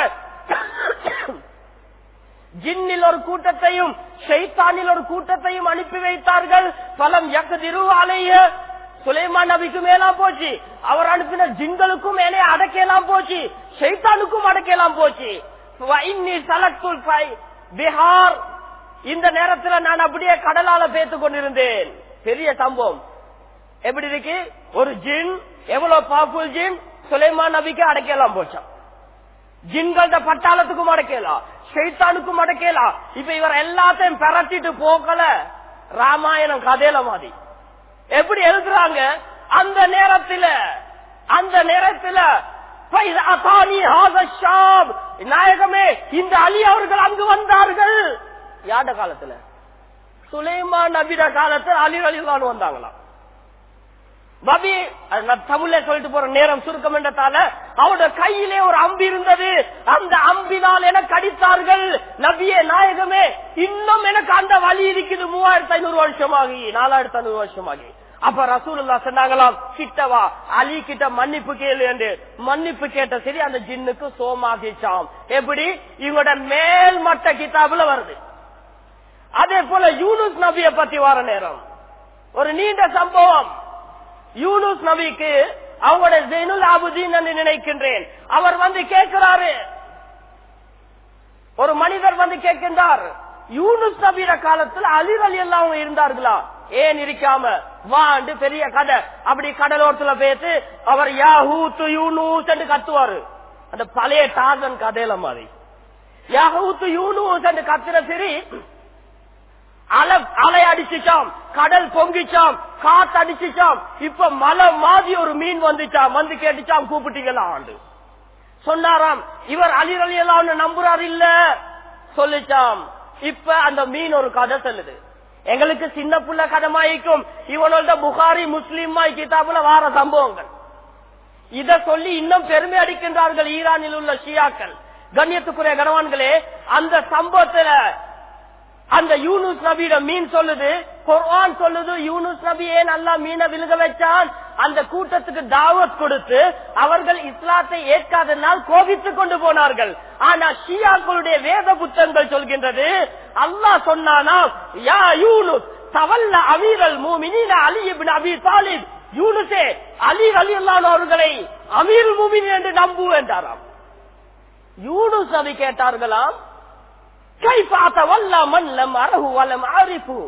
ஜின்னில் ஒரு கூட்டத்தையும் ஷைத்தானில் ஒரு கூட்டத்தையும் அனுப்பி வைத்தார்கள் பலம் யக்கதிரு அலைய சுலைமான் நபிக்கு மேலாம் போச்சு அவர் அனுப்பின ஜின்களுக்கும் மேலே அடக்கலாம் போச்சு ஷைத்தானுக்கும் அடக்கலாம் போச்சு சலத்துல் பீகார் இந்த நேரத்துல நான் அப்படியே கடலால பேத்து கொண்டிருந்தேன் பெரிய சம்பவம் எப்படி இருக்கு ஒரு ஜின் எவ்வளவு பவர்ஃபுல் ஜின் சுலைமான் நபிக்கு அடக்கலாம் போச்சான் ஜின்கள்ட பட்டாளத்துக்கும் அடக்கலாம் ஷைத்தானுக்கும் அடக்கலாம் இப்ப இவர் எல்லாத்தையும் பெரட்டிட்டு போக்கல ராமாயணம் கதையில மாதிரி எப்படி எழுதுறாங்க அந்த நேரத்துல அந்த நேரத்துல "ஃபைஸ் அதானி ஹாதா ஷாப்." நாயகமே இந்த அலி அவர்கள் அங்கு வந்தார்கள் யாட காலத்துல சுலைமான் நபிட காலத்துல அலி அலிலான்னு வந்தாங்களாம் பபி அது நான் தமிழ்ல சொல்லிட்டு போற நேரம் சுருக்கம் என்றதால அவருடைய கையிலே ஒரு அம்பு இருந்தது அந்த அம்பினால் எனக்கு அடித்தார்கள் நபியே நாயகமே இன்னும் எனக்கு அந்த வழி இருக்குது மூவாயிரத்தி ஐநூறு வருஷமாகி நாலாயிரத்தி ஐநூறு வருஷமாகி அப்ப ரசூலுல்லா சொன்னாங்களாம் கிட்டவா அலி கிட்ட மன்னிப்பு கேளு என்று மன்னிப்பு கேட்ட சரி அந்த ஜின்னுக்கு சோமாகிச்சாம் எப்படி இவங்களோட மேல் மட்ட கிதாபுல வருது அதே போல யூனுஸ் நபியை பத்தி வர நேரம் ஒரு நீண்ட சம்பவம் யூனுஸ் நபிக்கு அவங்களோட ஜெயினுல் ஆபுதீன் என்று நினைக்கின்றேன் அவர் வந்து கேட்கிறாரு ஒரு மனிதர் வந்து கேட்கின்றார் யூனுஸ் நபியிட காலத்தில் அலிர் அலி எல்லாம் அவங்க இருந்தார்களா ஏன் இருக்காம வாண்டு பெரிய கதை அப்படி கடலோரத்துல பேசி அவர் யாஹூத்து யூனூஸ் என்று கத்துவாரு அந்த பழைய டாசன் கதையில மாதிரி யாஹூத்து யூனூஸ் என்று கத்துற சரி அலை அலை அடிச்சுச்சாம் கடல் பொங்கிச்சாம் காத்து அடிச்சுச்சாம் இப்ப மலை மாதிரி ஒரு மீன் வந்துச்சாம் வந்து கேட்டுச்சாம் கூப்பிட்டீங்களா ஆண்டு சொன்னாராம் இவர் அலிர் அலி எல்லாம் நம்புறாரு இல்ல சொல்லிச்சாம் இப்ப அந்த மீன் ஒரு கதை சொல்லுது எங்களுக்கு சின்ன புள்ள கதமாயிக்கும் இவனோட புகாரி முஸ்லீம் கிதாபுல வார சம்பவங்கள் இத சொல்லி இன்னும் பெருமை அடிக்கின்றார்கள் ஈரானில் உள்ள ஷியாக்கள் கண்ணியத்துக்குரிய கனவான்களே அந்த சம்பவத்துல அந்த யூனுஸ் நபியிட மீன் சொல்லுது குர்ஆன் சொல்லுது யூனுஸ் நபி ஏன் அல்லா மீனை விழுக வச்சான் அந்த கூட்டத்துக்கு தாவத் கொடுத்து அவர்கள் இஸ்லாத்தை ஏற்காதனால் கோபித்துக் கொண்டு போனார்கள் ஆனா ஷியாக்களுடைய வேத புத்தகங்கள் சொல்கின்றது அல்லாஹ் சொன்னானா யா யூனுஸ் தவல்ல அமீரல் மூமினின அலி இப்னு அபி தாலிப் யூனுஸே அலி அலி அவர்களை அமீர் மூமின் என்று நம்பு என்றாராம் யூனுஸ் நபி கேட்டார்களாம் كيف أتولى من لم أره ولم أعرفه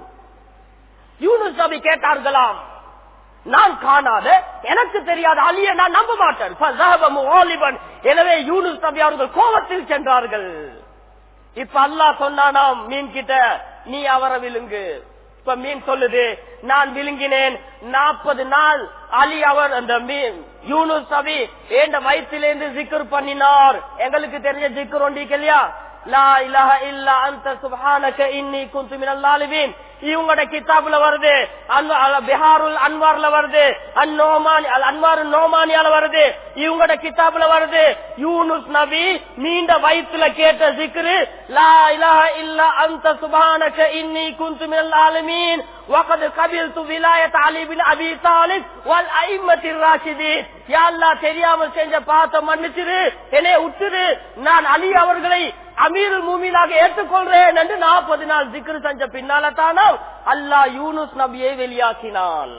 யூனுஸ் நபி கேட்டார்களாம் நான் காணாத எனக்கு தெரியாத அலியை நான் நம்ப மாட்டேன் فذهب مغالبا. எனவே யூனுஸ் நபி அவர்கள் கோபத்தில் சென்றார்கள் இப்ப அல்லாஹ் சொன்னானாம் மீன் கிட்ட நீ அவரை விழுங்கு இப்ப மீன் சொல்லுது நான் விழுங்கினேன் நாற்பது நாள் அலி அவர் அந்த மீன் யூனுஸ் நபி ஏண்ட வயிற்றிலிருந்து ஜிக்கர் பண்ணினார் எங்களுக்கு தெரிஞ்ச ஜிக்கர் ஒண்டிக்கு இல்லையா லா இலாஹ இல்லா அன்த சுப்ஹானக இன்னி குன்து மினல் லாலிபீன் இவங்களோட கிதாபுல வருது அன்வ- அல- பிஹாருல் அன்வார்ல வருது அந்நோமானி அல் அன்வாரு நோமானியால வருது இவங்களோட கிதாபுல வருது யூனுஸ் நபி நீண்ட வயிற்றுல கேட்ட ஜிக்ரு லா இலாஹ இல்லா அன்த சுப்ஹானக இன்னி குன்து மினல் லாலிபீன் وقد قبلت ولاية علي بن ابي طالب والائمة الراشدين யா அல்லாஹ் தெரியாம செஞ்ச பாத்த மன்னிச்சிரு என்னை விட்டுரு நான் அலி அவர்களை அமீருல் மூமீனாக ஏற்றுக்கொள்றேன் என்று நாற்பது நாள் திக்ரு செஞ்ச பின்னால தானோ அல்லாஹ் யூனுஸ் நபியை வெளியாக்கினான்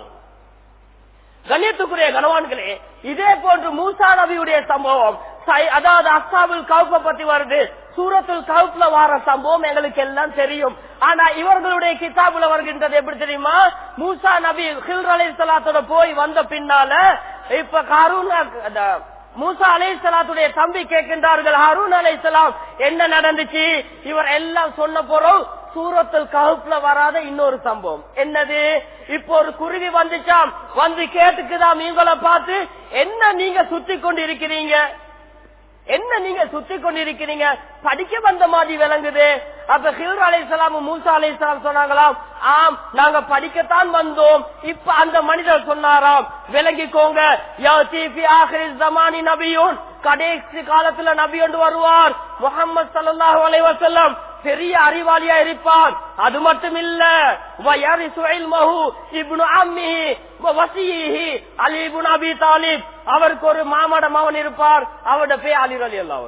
கண்ணியத்துக்குரிய கனவான்களே இதே போன்று மூசா நபியுடைய சம்பவம் சை- அதாவது அஸ்தாபுல் கவுப்ப பத்தி வருது சூரத்துல் கவுப்ல வார சம்பவம் எங்களுக்கு எல்லாம் தெரியும் ஆனா இவர்களுடைய கிதாபுல வருகின்றது எப்படி தெரியுமா மூசா நபி ஹில் அலை சலாத்தோட போய் வந்த பின்னால இப்ப காரூன் அந்த மூசா அலை சலாத்துடைய தம்பி கேட்கின்றார்கள் ஹாரூன் அலை என்ன நடந்துச்சு இவர் எல்லாம் சொன்ன போறோம் சூரத்தில் கவுப்ல வராத இன்னொரு சம்பவம் என்னது இப்போ ஒரு குருவி வந்துச்சாம் வந்து கேட்டுக்குதாம் நீங்களை பார்த்து என்ன நீங்க சுத்தி கொண்டு இருக்கிறீங்க என்ன நீங்க சுத்தி கொண்டிருக்கிறீங்க படிக்க வந்த மாதிரி விளங்குது அப்ப ஹில் அலைசலாம் மூசா அலைசலாம் சொன்னாங்களாம் ஆம் நாங்க படிக்கத்தான் வந்தோம் இப்ப அந்த மனிதர் சொன்னாராம் விளங்கிக்கோங்க யா தீஃபி ஆஹிரில் ஜமானி நபியூன் கடைசி காலத்துல நபி ஒன்று வருவார் முகமது சல்லாஹூ அலைஹி வஸல்லம் பெரிய அறிவாளியா இருப்பார் அது மட்டும் இல்ல வயரிசு இல்மஹு இப்னு அம்மிஹி வ வஸீஹி அலி இப்னு அபி தாலிப் அவருக்கு ஒரு மாமட மகன் இருப்பார் அவருடைய பேர் அலி அலி அல்லாஹ்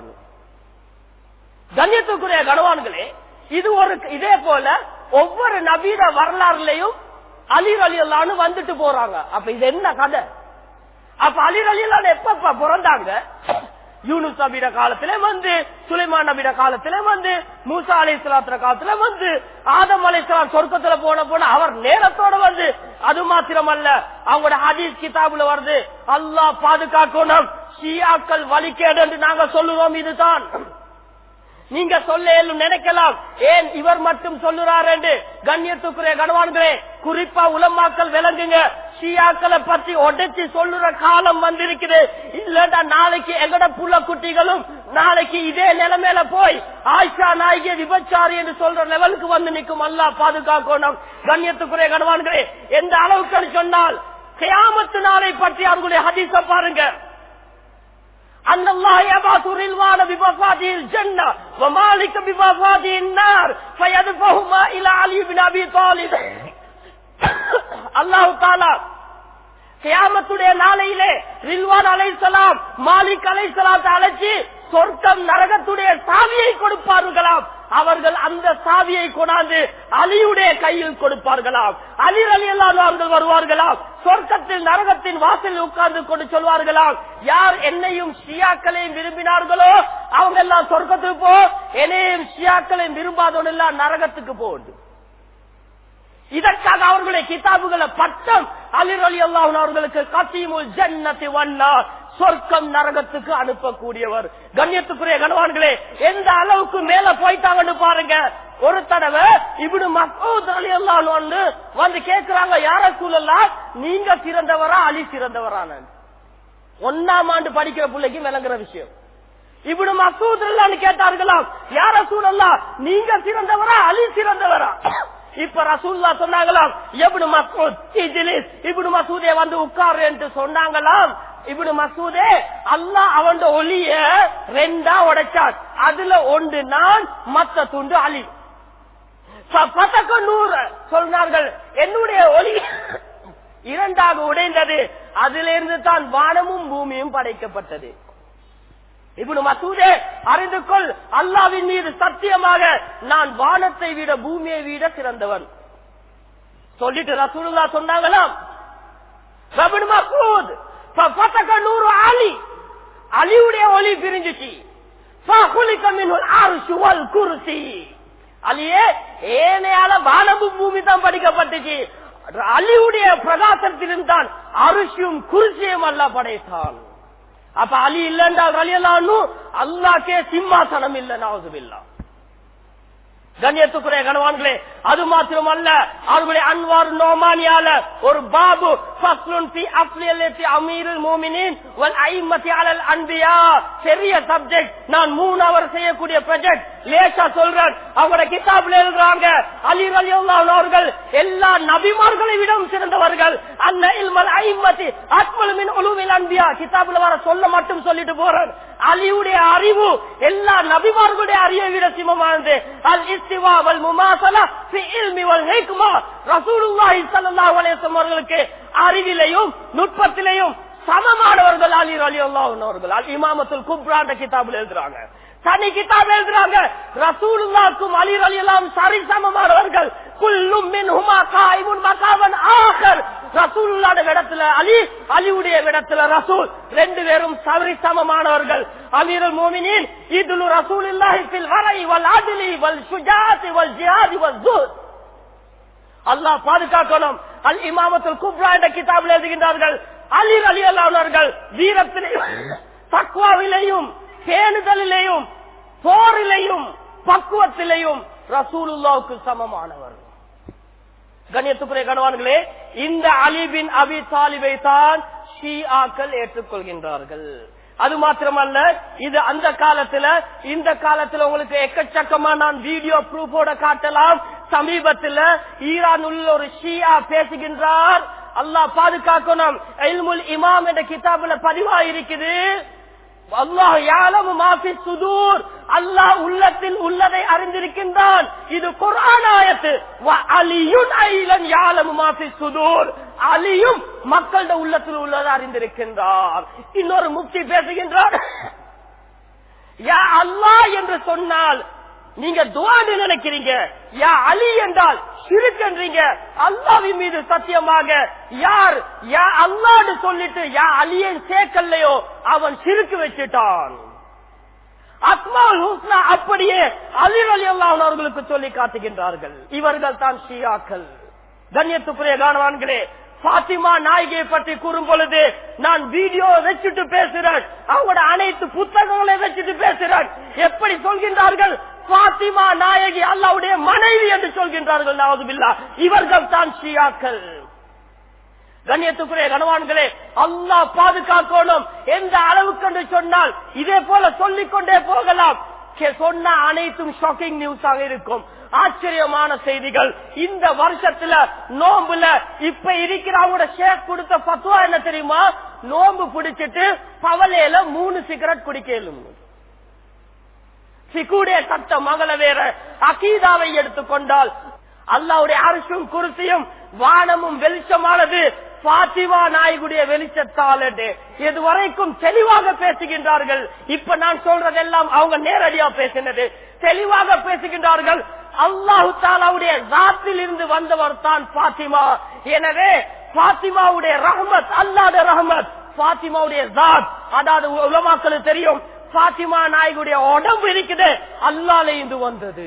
கண்ணியத்துக்குரிய கனவான்களே இது ஒரு இதே போல ஒவ்வொரு நபீட வரலாறுலயும் அலி அலி அல்லான்னு வந்துட்டு போறாங்க அப்ப இது என்ன கதை அப்ப அலி அலி அல்லான்னு எப்ப பிறந்தாங்க யூனுஸ் நபிட காலத்திலே வந்து சுலைமான் நபிட காலத்திலே வந்து மூசா அலை காலத்துல வந்து ஆதம் அலை சொர்க்கத்துல போன போன அவர் நேரத்தோட வந்து அது மாத்திரமல்ல அவங்களோட ஹதீஸ் கிதாபுல வருது அல்லாஹ் பாதுகாக்கணும் ஷியாக்கள் வலிக்கேடு என்று நாங்க சொல்லுவோம் இதுதான் நீங்க சொல்ல இயலும் நினைக்கலாம் ஏன் இவர் மட்டும் சொல்லுறார் என்று கண்ணியத்துக்குரிய கனவான்களே குறிப்பா உலமாக்கள் விளங்குங்க ஷியாக்களை பற்றி உடைச்சு சொல்லுற காலம் வந்திருக்குது இல்லடா நாளைக்கு எங்கட புள்ள குட்டிகளும் நாளைக்கு இதே நிலைமையில போய் ஆயிஷா நாயகி விபச்சாரி என்று சொல்ற லெவலுக்கு வந்து நிற்கும் அல்லா பாதுகாக்கணும் கண்ணியத்துக்குரிய கனவான்களே எந்த அளவுக்கு சொன்னால் கியாமத்து நாளை பற்றி அவர்களுடைய ஹதீஸ பாருங்க أن الله يبعث رلوان بمفاته الجنة ومالك بمفاته النار فيدفعهما إلى علي بن أبي طالب الله تعالى கியாமத்துடைய நாளையிலே ரில்வான் அலைசலாம் மாலிக் அலைசலாத்தை அழைச்சி சொர்க்கம் நரகத்துடைய சாவியை கொடுப்பார்களாம் அவர்கள் அந்த சாவியை கொண்டாந்து அலியுடைய கையில் கொடுப்பார்களாம் அலி அலி அவர்கள் வருவார்களாம் சொர்க்கத்தில் நரகத்தின் வாசலில் உட்கார்ந்து கொண்டு சொல்வார்களாம் யார் என்னையும் ஷியாக்களையும் விரும்பினார்களோ அவங்க எல்லாம் சொர்க்கத்துக்கு போ என்னையும் ஷியாக்களையும் விரும்பாதவன் எல்லாம் நரகத்துக்கு போகுது இதற்காக அவர்களுடைய கிதாபுகளை பட்டம் அலிர் அலி அல்லாஹ் அவர்களுக்கு கத்தீமுல் ஜன்னத்தி வண்ணா சொர்க்கம் நரகத்துக்கு அனுப்பக்கூடியவர் கண்ணியத்துக்குரிய கனவான்களே எந்த அளவுக்கு மேல போயிட்டாங்கன்னு பாருங்க ஒரு தடவை இப்படி மசூத் அலி அல்லாஹ் வந்து வந்து கேட்கிறாங்க யார சூழல்லாம் நீங்க சிறந்தவரா அலி சிறந்தவரான ஒன்னாம் ஆண்டு படிக்கிற பிள்ளைக்கு விளங்குற விஷயம் இப்படி மசூத் அல்லான்னு கேட்டார்களாம் யார சூழல்லாம் நீங்க சிறந்தவரா அலி சிறந்தவரா இப்ப ரசூல்லா சொன்னாங்களாம் எப்படி மசூத் இஜிலிஸ் இப்படி மசூதே வந்து உட்காரு என்று சொன்னாங்களாம் இப்படி மசூதே அல்லாஹ் அவன் ஒளிய ரெண்டா உடைச்சான் அதுல ஒன்று நான் மத்த துண்டு அலி பத்தக்க நூறு சொன்னார்கள் என்னுடைய ஒளி இரண்டாக உடைந்தது அதிலிருந்து தான் வானமும் பூமியும் படைக்கப்பட்டது இப்படி மசூதே அறிந்து கொள் அல்லாவின் மீது சத்தியமாக நான் வானத்தை விட பூமியை விட சிறந்தவன் சொல்லிட்டு ரசூலுல்லா சொன்னாங்களாம் ரபின் மசூத் பத்தக்க நூறு அலி அலியுடைய ஒளி பிரிஞ்சுச்சு குருசி அலியே ஏனையால வானமும் பூமி தான் படிக்கப்பட்டுச்சு அலியுடைய பிரகாசத்திலும் தான் அரிசியும் குருசியும் அல்ல படைத்தான் அப்ப அலி இல்லைன்றால் அலி அல்லான்னு அல்லாக்கே சிம்மாசனம் இல்லை நாவுதுபில்லா கண்ணியத்துக்குரிய கணவான்களே அது மாத்திரம் அல்ல அவர்களுடைய அன்வார் நோமானியால ஒரு பாபு அமீருல் மோமினின் அன்பியா பெரிய சப்ஜெக்ட் நான் மூணு அவர் செய்யக்கூடிய ப்ராஜெக்ட் லேசா சொல்றேன் அவங்களோட கிதாப்ல எழுதுறாங்க அலி அலி அவர்கள் எல்லா நபிமார்களை விடவும் சிறந்தவர்கள் அந்த இல்மல் ஐம்பத்தி ஆத்மலுமின் ஒழுவில் அன்பியா கிதாபுல வர சொல்ல மட்டும் சொல்லிட்டு போறேன் அலியுடைய அறிவு எல்லா நபிமார்களுடைய அறிவை விட சிமமானது அல் இஸ்திவா வல் முமாசலா ஃபி இல்மி வல் ஹிக்மா ரசூலுல்லாஹி ஸல்லல்லாஹு அலைஹி வஸல்லம் அவர்களுக்கு அறிவிலையும் நுட்பத்திலையும் சமமானவர்கள் அலி அலி அவர்கள் அல் இமாமத்துல் குப்ராண்ட கிதாபில் எழுதுறாங்க தனி கிதாப் எழுதுறாங்க ரசூலுல்லாக்கும் அலி அலி எல்லாம் சரி சமமானவர்கள் குல்லும் மின் ஹுமா காய்முன் மகாவன் ஆகர் ரசூலுல்லாட விடத்துல அலி அலியுடைய விடத்துல ரசூல் ரெண்டு பேரும் சரி சமமானவர்கள் அமீருல் மோமினின் இதுலு ரசூல் இல்லாஹில் வரை வல் ஆதிலி வல் சுஜாதி வல் ஜிஹாதி வல் ஜூத் அல்லாஹ் பாதுகாக்கணும் அல் இமாமத்துல் குப்ரா என்ற கிதாபில் எழுதுகின்றார்கள் அலி அலி அல்லாவர்கள் வீரத்திலையும் தக்குவாவிலையும் பேணுதலிலேயும் போரிலையும் பக்குவத்திலையும் ரசூலுல்லாவுக்கு சமமானவர் கண்ணியத்துக்குரிய கணவான்களே இந்த அலிபின் அபி தாலிபை தான் ஷீஆக்கள் ஏற்றுக்கொள்கின்றார்கள் அது மாத்திரமல்ல இது அந்த காலத்துல இந்த காலத்துல உங்களுக்கு எக்கச்சக்கமா நான் வீடியோ ப்ரூஃபோட காட்டலாம் சமீபத்துல ஈரான் உள்ள ஒரு ஷியா பேசுகின்றார் அல்லாஹ் பாதுகாக்கணும் எல்முல் இமாம் என்ற கிதாபுல பதிவா இருக்குது அல்லாஹ் யாழமு மாஃபி சுதூர் அல்லாஹ் உள்ளத்தில் உள்ளதை அறிந்திருக்கின்றான் இது குரானாயத்து அலியுன் ஐலன் யாழமு மாஃபி சுதூர் அலியும் மக்களோட உள்ளத்தில் உள்ளதை அறிந்திருக்கின்றார் இன்னொரு முக்தி பேசுகின்றார் யா அல்லாஹ் என்று சொன்னால் நீங்க துவான்னு நினைக்கிறீங்க யா அலி என்றால் சிறுக்கன்றீங்க அல்லாவின் மீது சத்தியமாக யார் யா அல்லான்னு சொல்லிட்டு யா அலியை சேர்க்கலையோ அவன் சிறுக்கு வச்சுட்டான் அஸ்மாவுல் ஹுஸ்னா அப்படியே அலி அலி அல்லாஹ் அவர்களுக்கு சொல்லி காட்டுகின்றார்கள் இவர்கள் தான் ஷியாக்கள் கண்ணியத்துக்குரிய காணவான்களே பாத்திமா நாயகியை பற்றி கூறும் பொழுது நான் வீடியோ வச்சுட்டு பேசுறேன் அவங்களோட அனைத்து புத்தகங்களை வச்சுட்டு பேசுறேன் எப்படி சொல்கின்றார்கள் பாத்திமா நாயகி அல்லாவுடைய மனைவி என்று சொல்கின்றார்கள் நாவதுபில்லா இவர்கள் தான் ஷியாக்கள் கண்ணியத்துக்குரிய கனவான்களே அல்லாஹ் பாதுகாக்கணும் எந்த அளவுக்கு என்று சொன்னால் இதே போல சொல்லிக் கொண்டே போகலாம் கே- சொன்ன அனைத்தும் ஷாக்கிங் நியூஸாக இருக்கும் ஆச்சரியமான செய்திகள் இந்த வருஷத்துல நோம்புல இப்ப இருக்கிறவங்களோட ஷேக் கொடுத்த பத்துவா என்ன தெரியுமா நோம்பு பிடிச்சிட்டு பவலையில மூணு சிகரெட் குடிக்கலும் சிக்குடைய சட்ட மகள வேற அகீதாவை எடுத்துக்கொண்டால் அல்லாவுடைய அரசும் குருசியும் வானமும் வெளிச்சமானது பாத்திமா நாயகுடைய வெளிச்சத்தால் இதுவரைக்கும் தெளிவாக பேசுகின்றார்கள் இப்ப நான் சொல்றதெல்லாம் அவங்க நேரடியா பேசினது தெளிவாக பேசுகின்றார்கள் அல்லாஹு தாலாவுடைய ஜாத்தில் இருந்து வந்தவர் தான் பாத்திமா எனவே பாத்திமாவுடைய ரஹமத் அல்லாத ரஹமத் பாத்திமாவுடைய ஜாத் அதாவது உலமாக்களுக்கு தெரியும் பாத்திமா நாயகுடைய உடம்பு இருக்குது அல்லால இருந்து வந்தது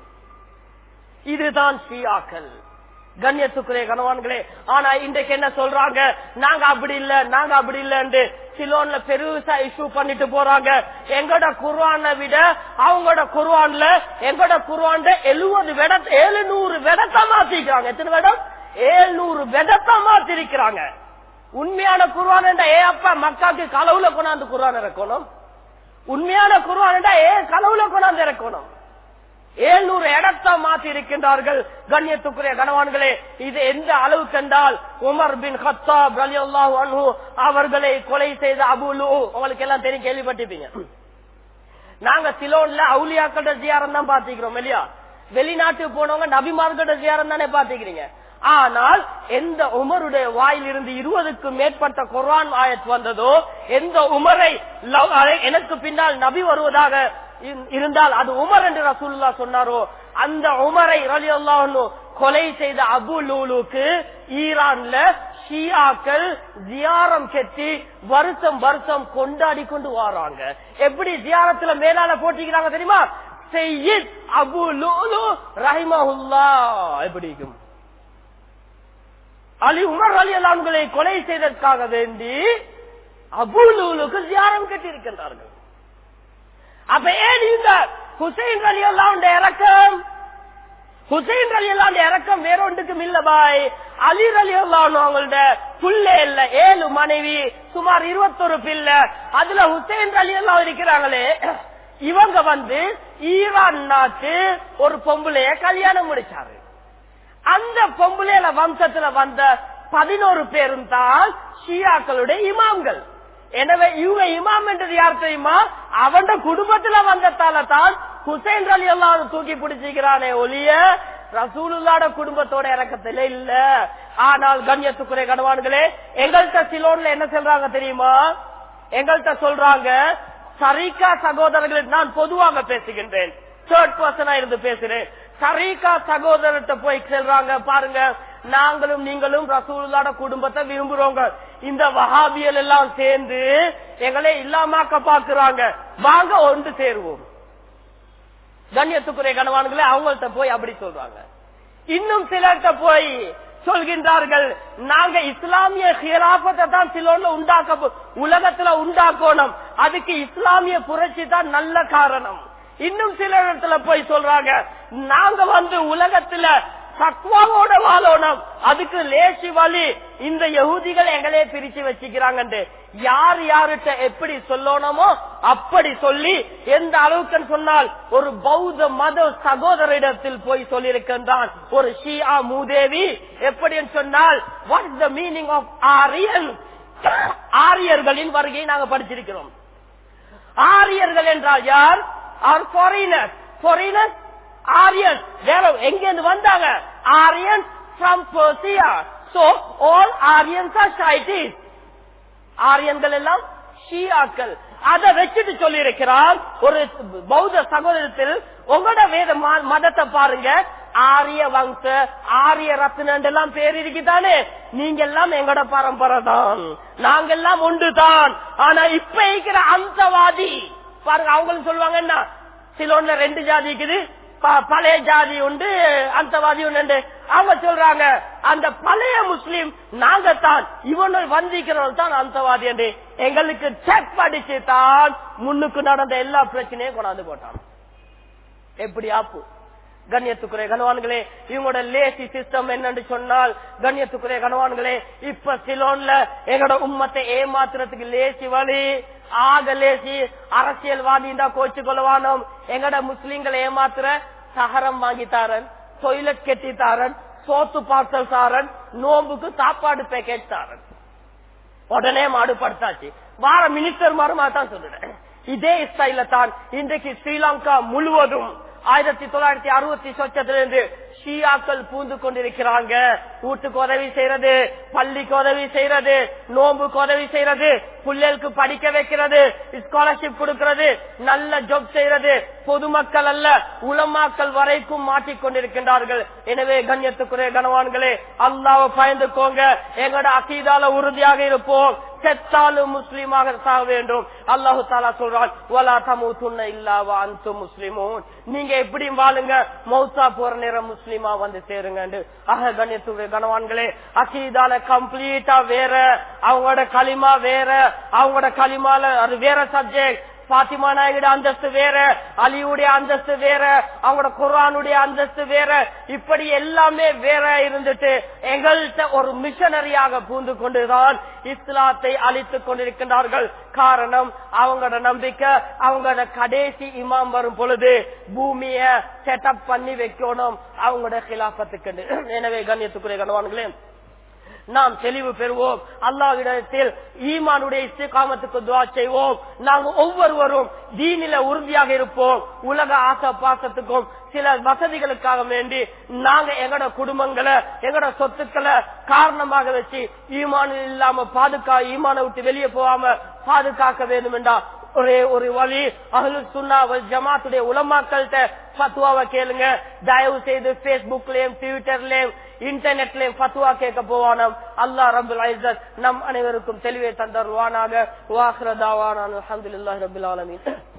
இதுதான் ஷியாக்கள் கண்ணியத்துக்குரிய கணவான்களே ஆனா இன்றைக்கு என்ன சொல்றாங்க நாங்க அப்படி இல்ல நாங்க அப்படி இல்லன்னு சிலோன்ல பெருசா இஷ்யூ பண்ணிட்டு போறாங்க எங்கட குர்வானை விட அவங்களோட குர்வான்ல எங்கட குர்வான்ல எழுபது விட எழுநூறு விடத்தை மாத்திக்கிறாங்க எத்தனை விடம் ஏழ்நூறு விடத்தை மாத்திருக்கிறாங்க உண்மையான குர்வான் என்றா ஏ அப்பா மக்காக்கு களவுல கொண்டாந்து குர்வான் இறக்கணும் உண்மையான குர்வான் என்றா ஏ களவுல கொண்டாந்து இறக்கணும் ஏழ்நூறு இடத்தை மாற்றி இருக்கின்றார்கள் கண்ணியத்துக்குரிய கணவான்களே இது எந்த அளவுக்கு என்றால் உமர் பின் ஹத்தாப் ரலியல்லாஹு அன்ஹு அவர்களை கொலை செய்த அபுலு உங்களுக்கு எல்லாம் தெரியும் கேள்விப்பட்டிருப்பீங்க நாங்க சிலோன்ல அவுலியாக்களோட ஜியாரம் தான் பாத்துக்கிறோம் இல்லையா வெளிநாட்டுக்கு போனவங்க நபிமார்களோட ஜியாரம் தானே பாத்துக்கிறீங்க ஆனால் எந்த உமருடைய வாயில் இருந்து இருபதுக்கும் மேற்பட்ட குர்ஆன் ஆயத் வந்ததோ எந்த உமரை லவ்- எனக்கு பின்னால் நபி வருவதாக இரு- இருந்தால் அது உமர் என்று ரசூலுல்லா சொன்னாரோ அந்த உமரை ரலியல்லாஹு கொலை செய்த அபு லூலுக்கு ஈரான்ல ஷியாக்கள் ஜியாரம் கெட்டி வருஷம் வருஷம் கொண்டாடி கொண்டு வராங்க எப்படி ஜியாரத்துல மேலால போட்டிக்கிறாங்க தெரியுமா செய்யித் அபு லூலு ரஹிமஹுல்லா எப்படி இருக்கும் அலி உமர் அலி அல்லாம்களை கொலை செய்ததற்காக வேண்டி அபுலூலுக்கு தியானம் கட்டியிருக்கின்றார்கள் அப்ப ஏன் இந்த ஹுசைன் அலி அல்லாவுடைய இறக்கம் ஹுசைன் அலி அல்லாவுடைய இறக்கம் வேற ஒன்றுக்கும் இல்ல பாய் அலி அலி அல்லான்னு அவங்களோட புள்ளே இல்ல ஏழு மனைவி சுமார் இருபத்தொரு பிள்ளை அதுல ஹுசைன் அலி அல்லா இருக்கிறாங்களே இவங்க வந்து ஈரான் நாட்டு ஒரு பொம்பளைய கல்யாணம் முடிச்சாரு அந்த பொம்பளையில வம்சத்துல வந்த பதினோரு பேரும் தான் ஷியாக்களுடைய இமாம்கள் எனவே இவங்க இமாம் என்றது யார் தெரியுமா அவன் குடும்பத்துல வந்ததால தான் ஹுசைன் அலி எல்லாம் தூக்கி பிடிச்சிக்கிறானே ஒளிய ரசூலுல்லாட குடும்பத்தோட இறக்கத்துல இல்ல ஆனால் கண்ணியத்துக்குரிய கணவான்களே எங்கள்கிட்ட சிலோன்ல என்ன சொல்றாங்க தெரியுமா எங்கள்கிட்ட சொல்றாங்க சரிகா சகோதரர்கள் நான் பொதுவாக பேசுகின்றேன் தேர்ட் பர்சனா இருந்து பேசுறேன் சரிகா சகோதரத்தை போய் செல்றாங்க பாருங்க நாங்களும் நீங்களும் ரசூலுல்லாட குடும்பத்தை விரும்புறோங்க இந்த வஹாபியல் எல்லாம் சேர்ந்து எங்களை இல்லாமாக்க பாக்குறாங்க வாங்க ஒன்று சேருவோம் கண்ணியத்துக்குரிய கணவான்களே அவங்கள்ட்ட போய் அப்படி சொல்றாங்க இன்னும் சிலர்கிட்ட போய் சொல்கின்றார்கள் நாங்க இஸ்லாமிய ஹிராபத்தை தான் சிலோன்ல உண்டாக்க போ- உலகத்துல உண்டாக்கணும் அதுக்கு இஸ்லாமிய புரட்சி தான் நல்ல காரணம் இன்னும் சில இடத்துல போய் சொல்றாங்க நாங்க வந்து உலகத்துல சத்வாவோட வாழணும் அதுக்கு லேசி வழி இந்த யகுதிகள் எங்களே பிரிச்சு வச்சுக்கிறாங்க யார் யாருட்ட எப்படி சொல்லணுமோ அப்படி சொல்லி எந்த அளவுக்கு சொன்னால் ஒரு பௌத்த மத சகோதரிடத்தில் போய் சொல்லியிருக்கின்றான் ஒரு ஷியா மூதேவி எப்படி சொன்னால் what the meaning of Aryan ஆரியர்களின் வருகையை நாங்க படிச்சிருக்கிறோம் ஆரியர்கள் என்றால் யார் ஆர் ஃபாரினர் ஃபாரினர் ஆரியன் வேற எங்க இருந்து வந்தாங்க Aryan from Persia so all Aryans are Shiites ஆரியன்கள் எல்லாம் ஷியாக்கள் அதை வச்சுட்டு சொல்லி இருக்கிறார் ஒரு பௌத்த சகோதரத்தில் உங்களோட வேத ம- மதத்தை பாருங்க ஆரிய வம்ச ஆரிய ரத்னன் எல்லாம் பேர் இருக்குதானே நீங்க எல்லாம் எங்களோட பரம்பரை தான் நாங்கெல்லாம் ஒன்று தான் ஆனா இப்ப இருக்கிற அந்தவாதி பாருங்க அவங்களும் சொல்லுவாங்க என்ன சிலோன்ல ரெண்டு ஜாதி இருக்குது ப- பழைய ஜாதி உண்டு அந்தவாதி உண்டு அவங்க சொல்றாங்க அந்த பழைய முஸ்லீம் நாங்க தான் இவனை வந்திக்கிறவன் தான் அந்தவாதி என்று எங்களுக்கு செக் படிச்சு தான் முன்னுக்கு நடந்த எல்லா பிரச்சனையும் கொண்டாந்து போட்டான் எப்படி ஆப்பு கண்ணியத்துக்குரிய கனவான்களே இவங்களோட லேசி சிஸ்டம் என்னன்னு சொன்னால் கண்ணியத்துக்குரிய கனவான்களே இப்ப சிலோன்ல எங்களோட உம்மத்தை ஏமாத்துறதுக்கு லேசி வழி ஆக லேசி அரசியல்வாதிண்டா கோச்சு கொள்வானோம் எங்கட முஸ்லிம்களை ஏமாத்துற சஹரம் வாங்கி தாரன் டொய்லெட் கெட்டி தாரன் சோத்து பார்சல் தாரன் நோம்புக்கு சாப்பாடு பேக்கெட் தாரன் உடனே மாடுபடுத்தாச்சு வார மினிஸ்டர் மாறுமா தான் சொல்லுறேன் இதே ஸ்டைல தான் இன்றைக்கு ஸ்ரீலங்கா முழுவதும் ஆயிரத்தி தொள்ளாயிரத்தி அறுபத்தி சொச்சத்திலிருந்து ஷியாக்கள் பூந்து கொண்டிருக்கிறாங்க வீட்டுக்கு உதவி செய்யறது பள்ளிக்கு உதவி செய்யறது நோம்புக்கு உதவி செய்யறது பிள்ளைகளுக்கு படிக்க வைக்கிறது ஸ்காலர்ஷிப் கொடுக்கிறது நல்ல ஜாப் செய்யறது பொதுமக்கள் அல்ல உலமாக்கள் வரைக்கும் மாட்டிக்கொண்டிருக்கின்றார்கள் எனவே கண்ணியத்துக்குரிய கனவான்களே அல்லாவை பயந்துக்கோங்க எங்களோட அகீதால உறுதியாக இருப்போம் செத்தாலும் முஸ்லீமாக சாக வேண்டும் அல்லாஹு தாலா சொல்றான் "வலா தமூத்துன்ன இல்லா வ அன்தும் முஸ்லிமூன்." நீங்க எப்படி வாழுங்க மௌத்தா போற நேரம் முஸ்லீமா வந்து சேருங்க ஆக கண்ணியத்துடைய கனவான்களே அகீதால கம்ப்ளீட்டா வேற அவங்களோட களிமா வேற அவங்களோட களிமால அது வேற சப்ஜெக்ட் பாத்திமா நாயுடைய அந்தஸ்து வேற அலியுடைய அந்தஸ்து வேற அவங்களோட குர்ஆனுடைய அந்தஸ்து வேற இப்படி எல்லாமே வேற இருந்துட்டு எங்கள்கிட்ட ஒரு மிஷனரியாக பூந்து கொண்டுதான் இஸ்லாத்தை அழித்துக் கொண்டிருக்கின்றார்கள் காரணம் அவங்களோட நம்பிக்கை அவங்களோட கடைசி இமாம் வரும் பொழுது பூமிய செட்டப் பண்ணி வைக்கணும் அவங்களோட கிலாபத்துக்கு எனவே கண்ணியத்துக்குரிய கணவான்களே நாம் தெளிவு பெறுவோம் அல்லாவிடத்தில் ஈமானுடைய இஸ்திகாமத்துக்கு துவா செய்வோம் நாங்க ஒவ்வொருவரும் தீனில உறுதியாக இருப்போம் உலக ஆசை பாசத்துக்கும் சில வசதிகளுக்காக வேண்டி நாங்க எங்கட குடும்பங்களை எங்கட சொத்துக்களை காரணமாக வச்சு ஈமான் இல்லாம பாதுகா ஈமான விட்டு வெளியே போகாம பாதுகாக்க வேண்டும் என்றா ஒரே ஒரு வழி அகலு சுன்னா ஜமாத்துடைய உலமாக்கள்கிட்ட பத்துவாவை கேளுங்க தயவு செய்து பேஸ்புக்லயும் ட்விட்டர்லயும் இன்டர்நெட்லயும் பத்துவா கேட்க போவானோம் அல்லா ரபுல் ஐசத் நம் அனைவருக்கும் தெளிவை தந்தருவானாக வாஹ்ரதாவான அலமதுல்லாஹி ரபுல் ஆலமீன்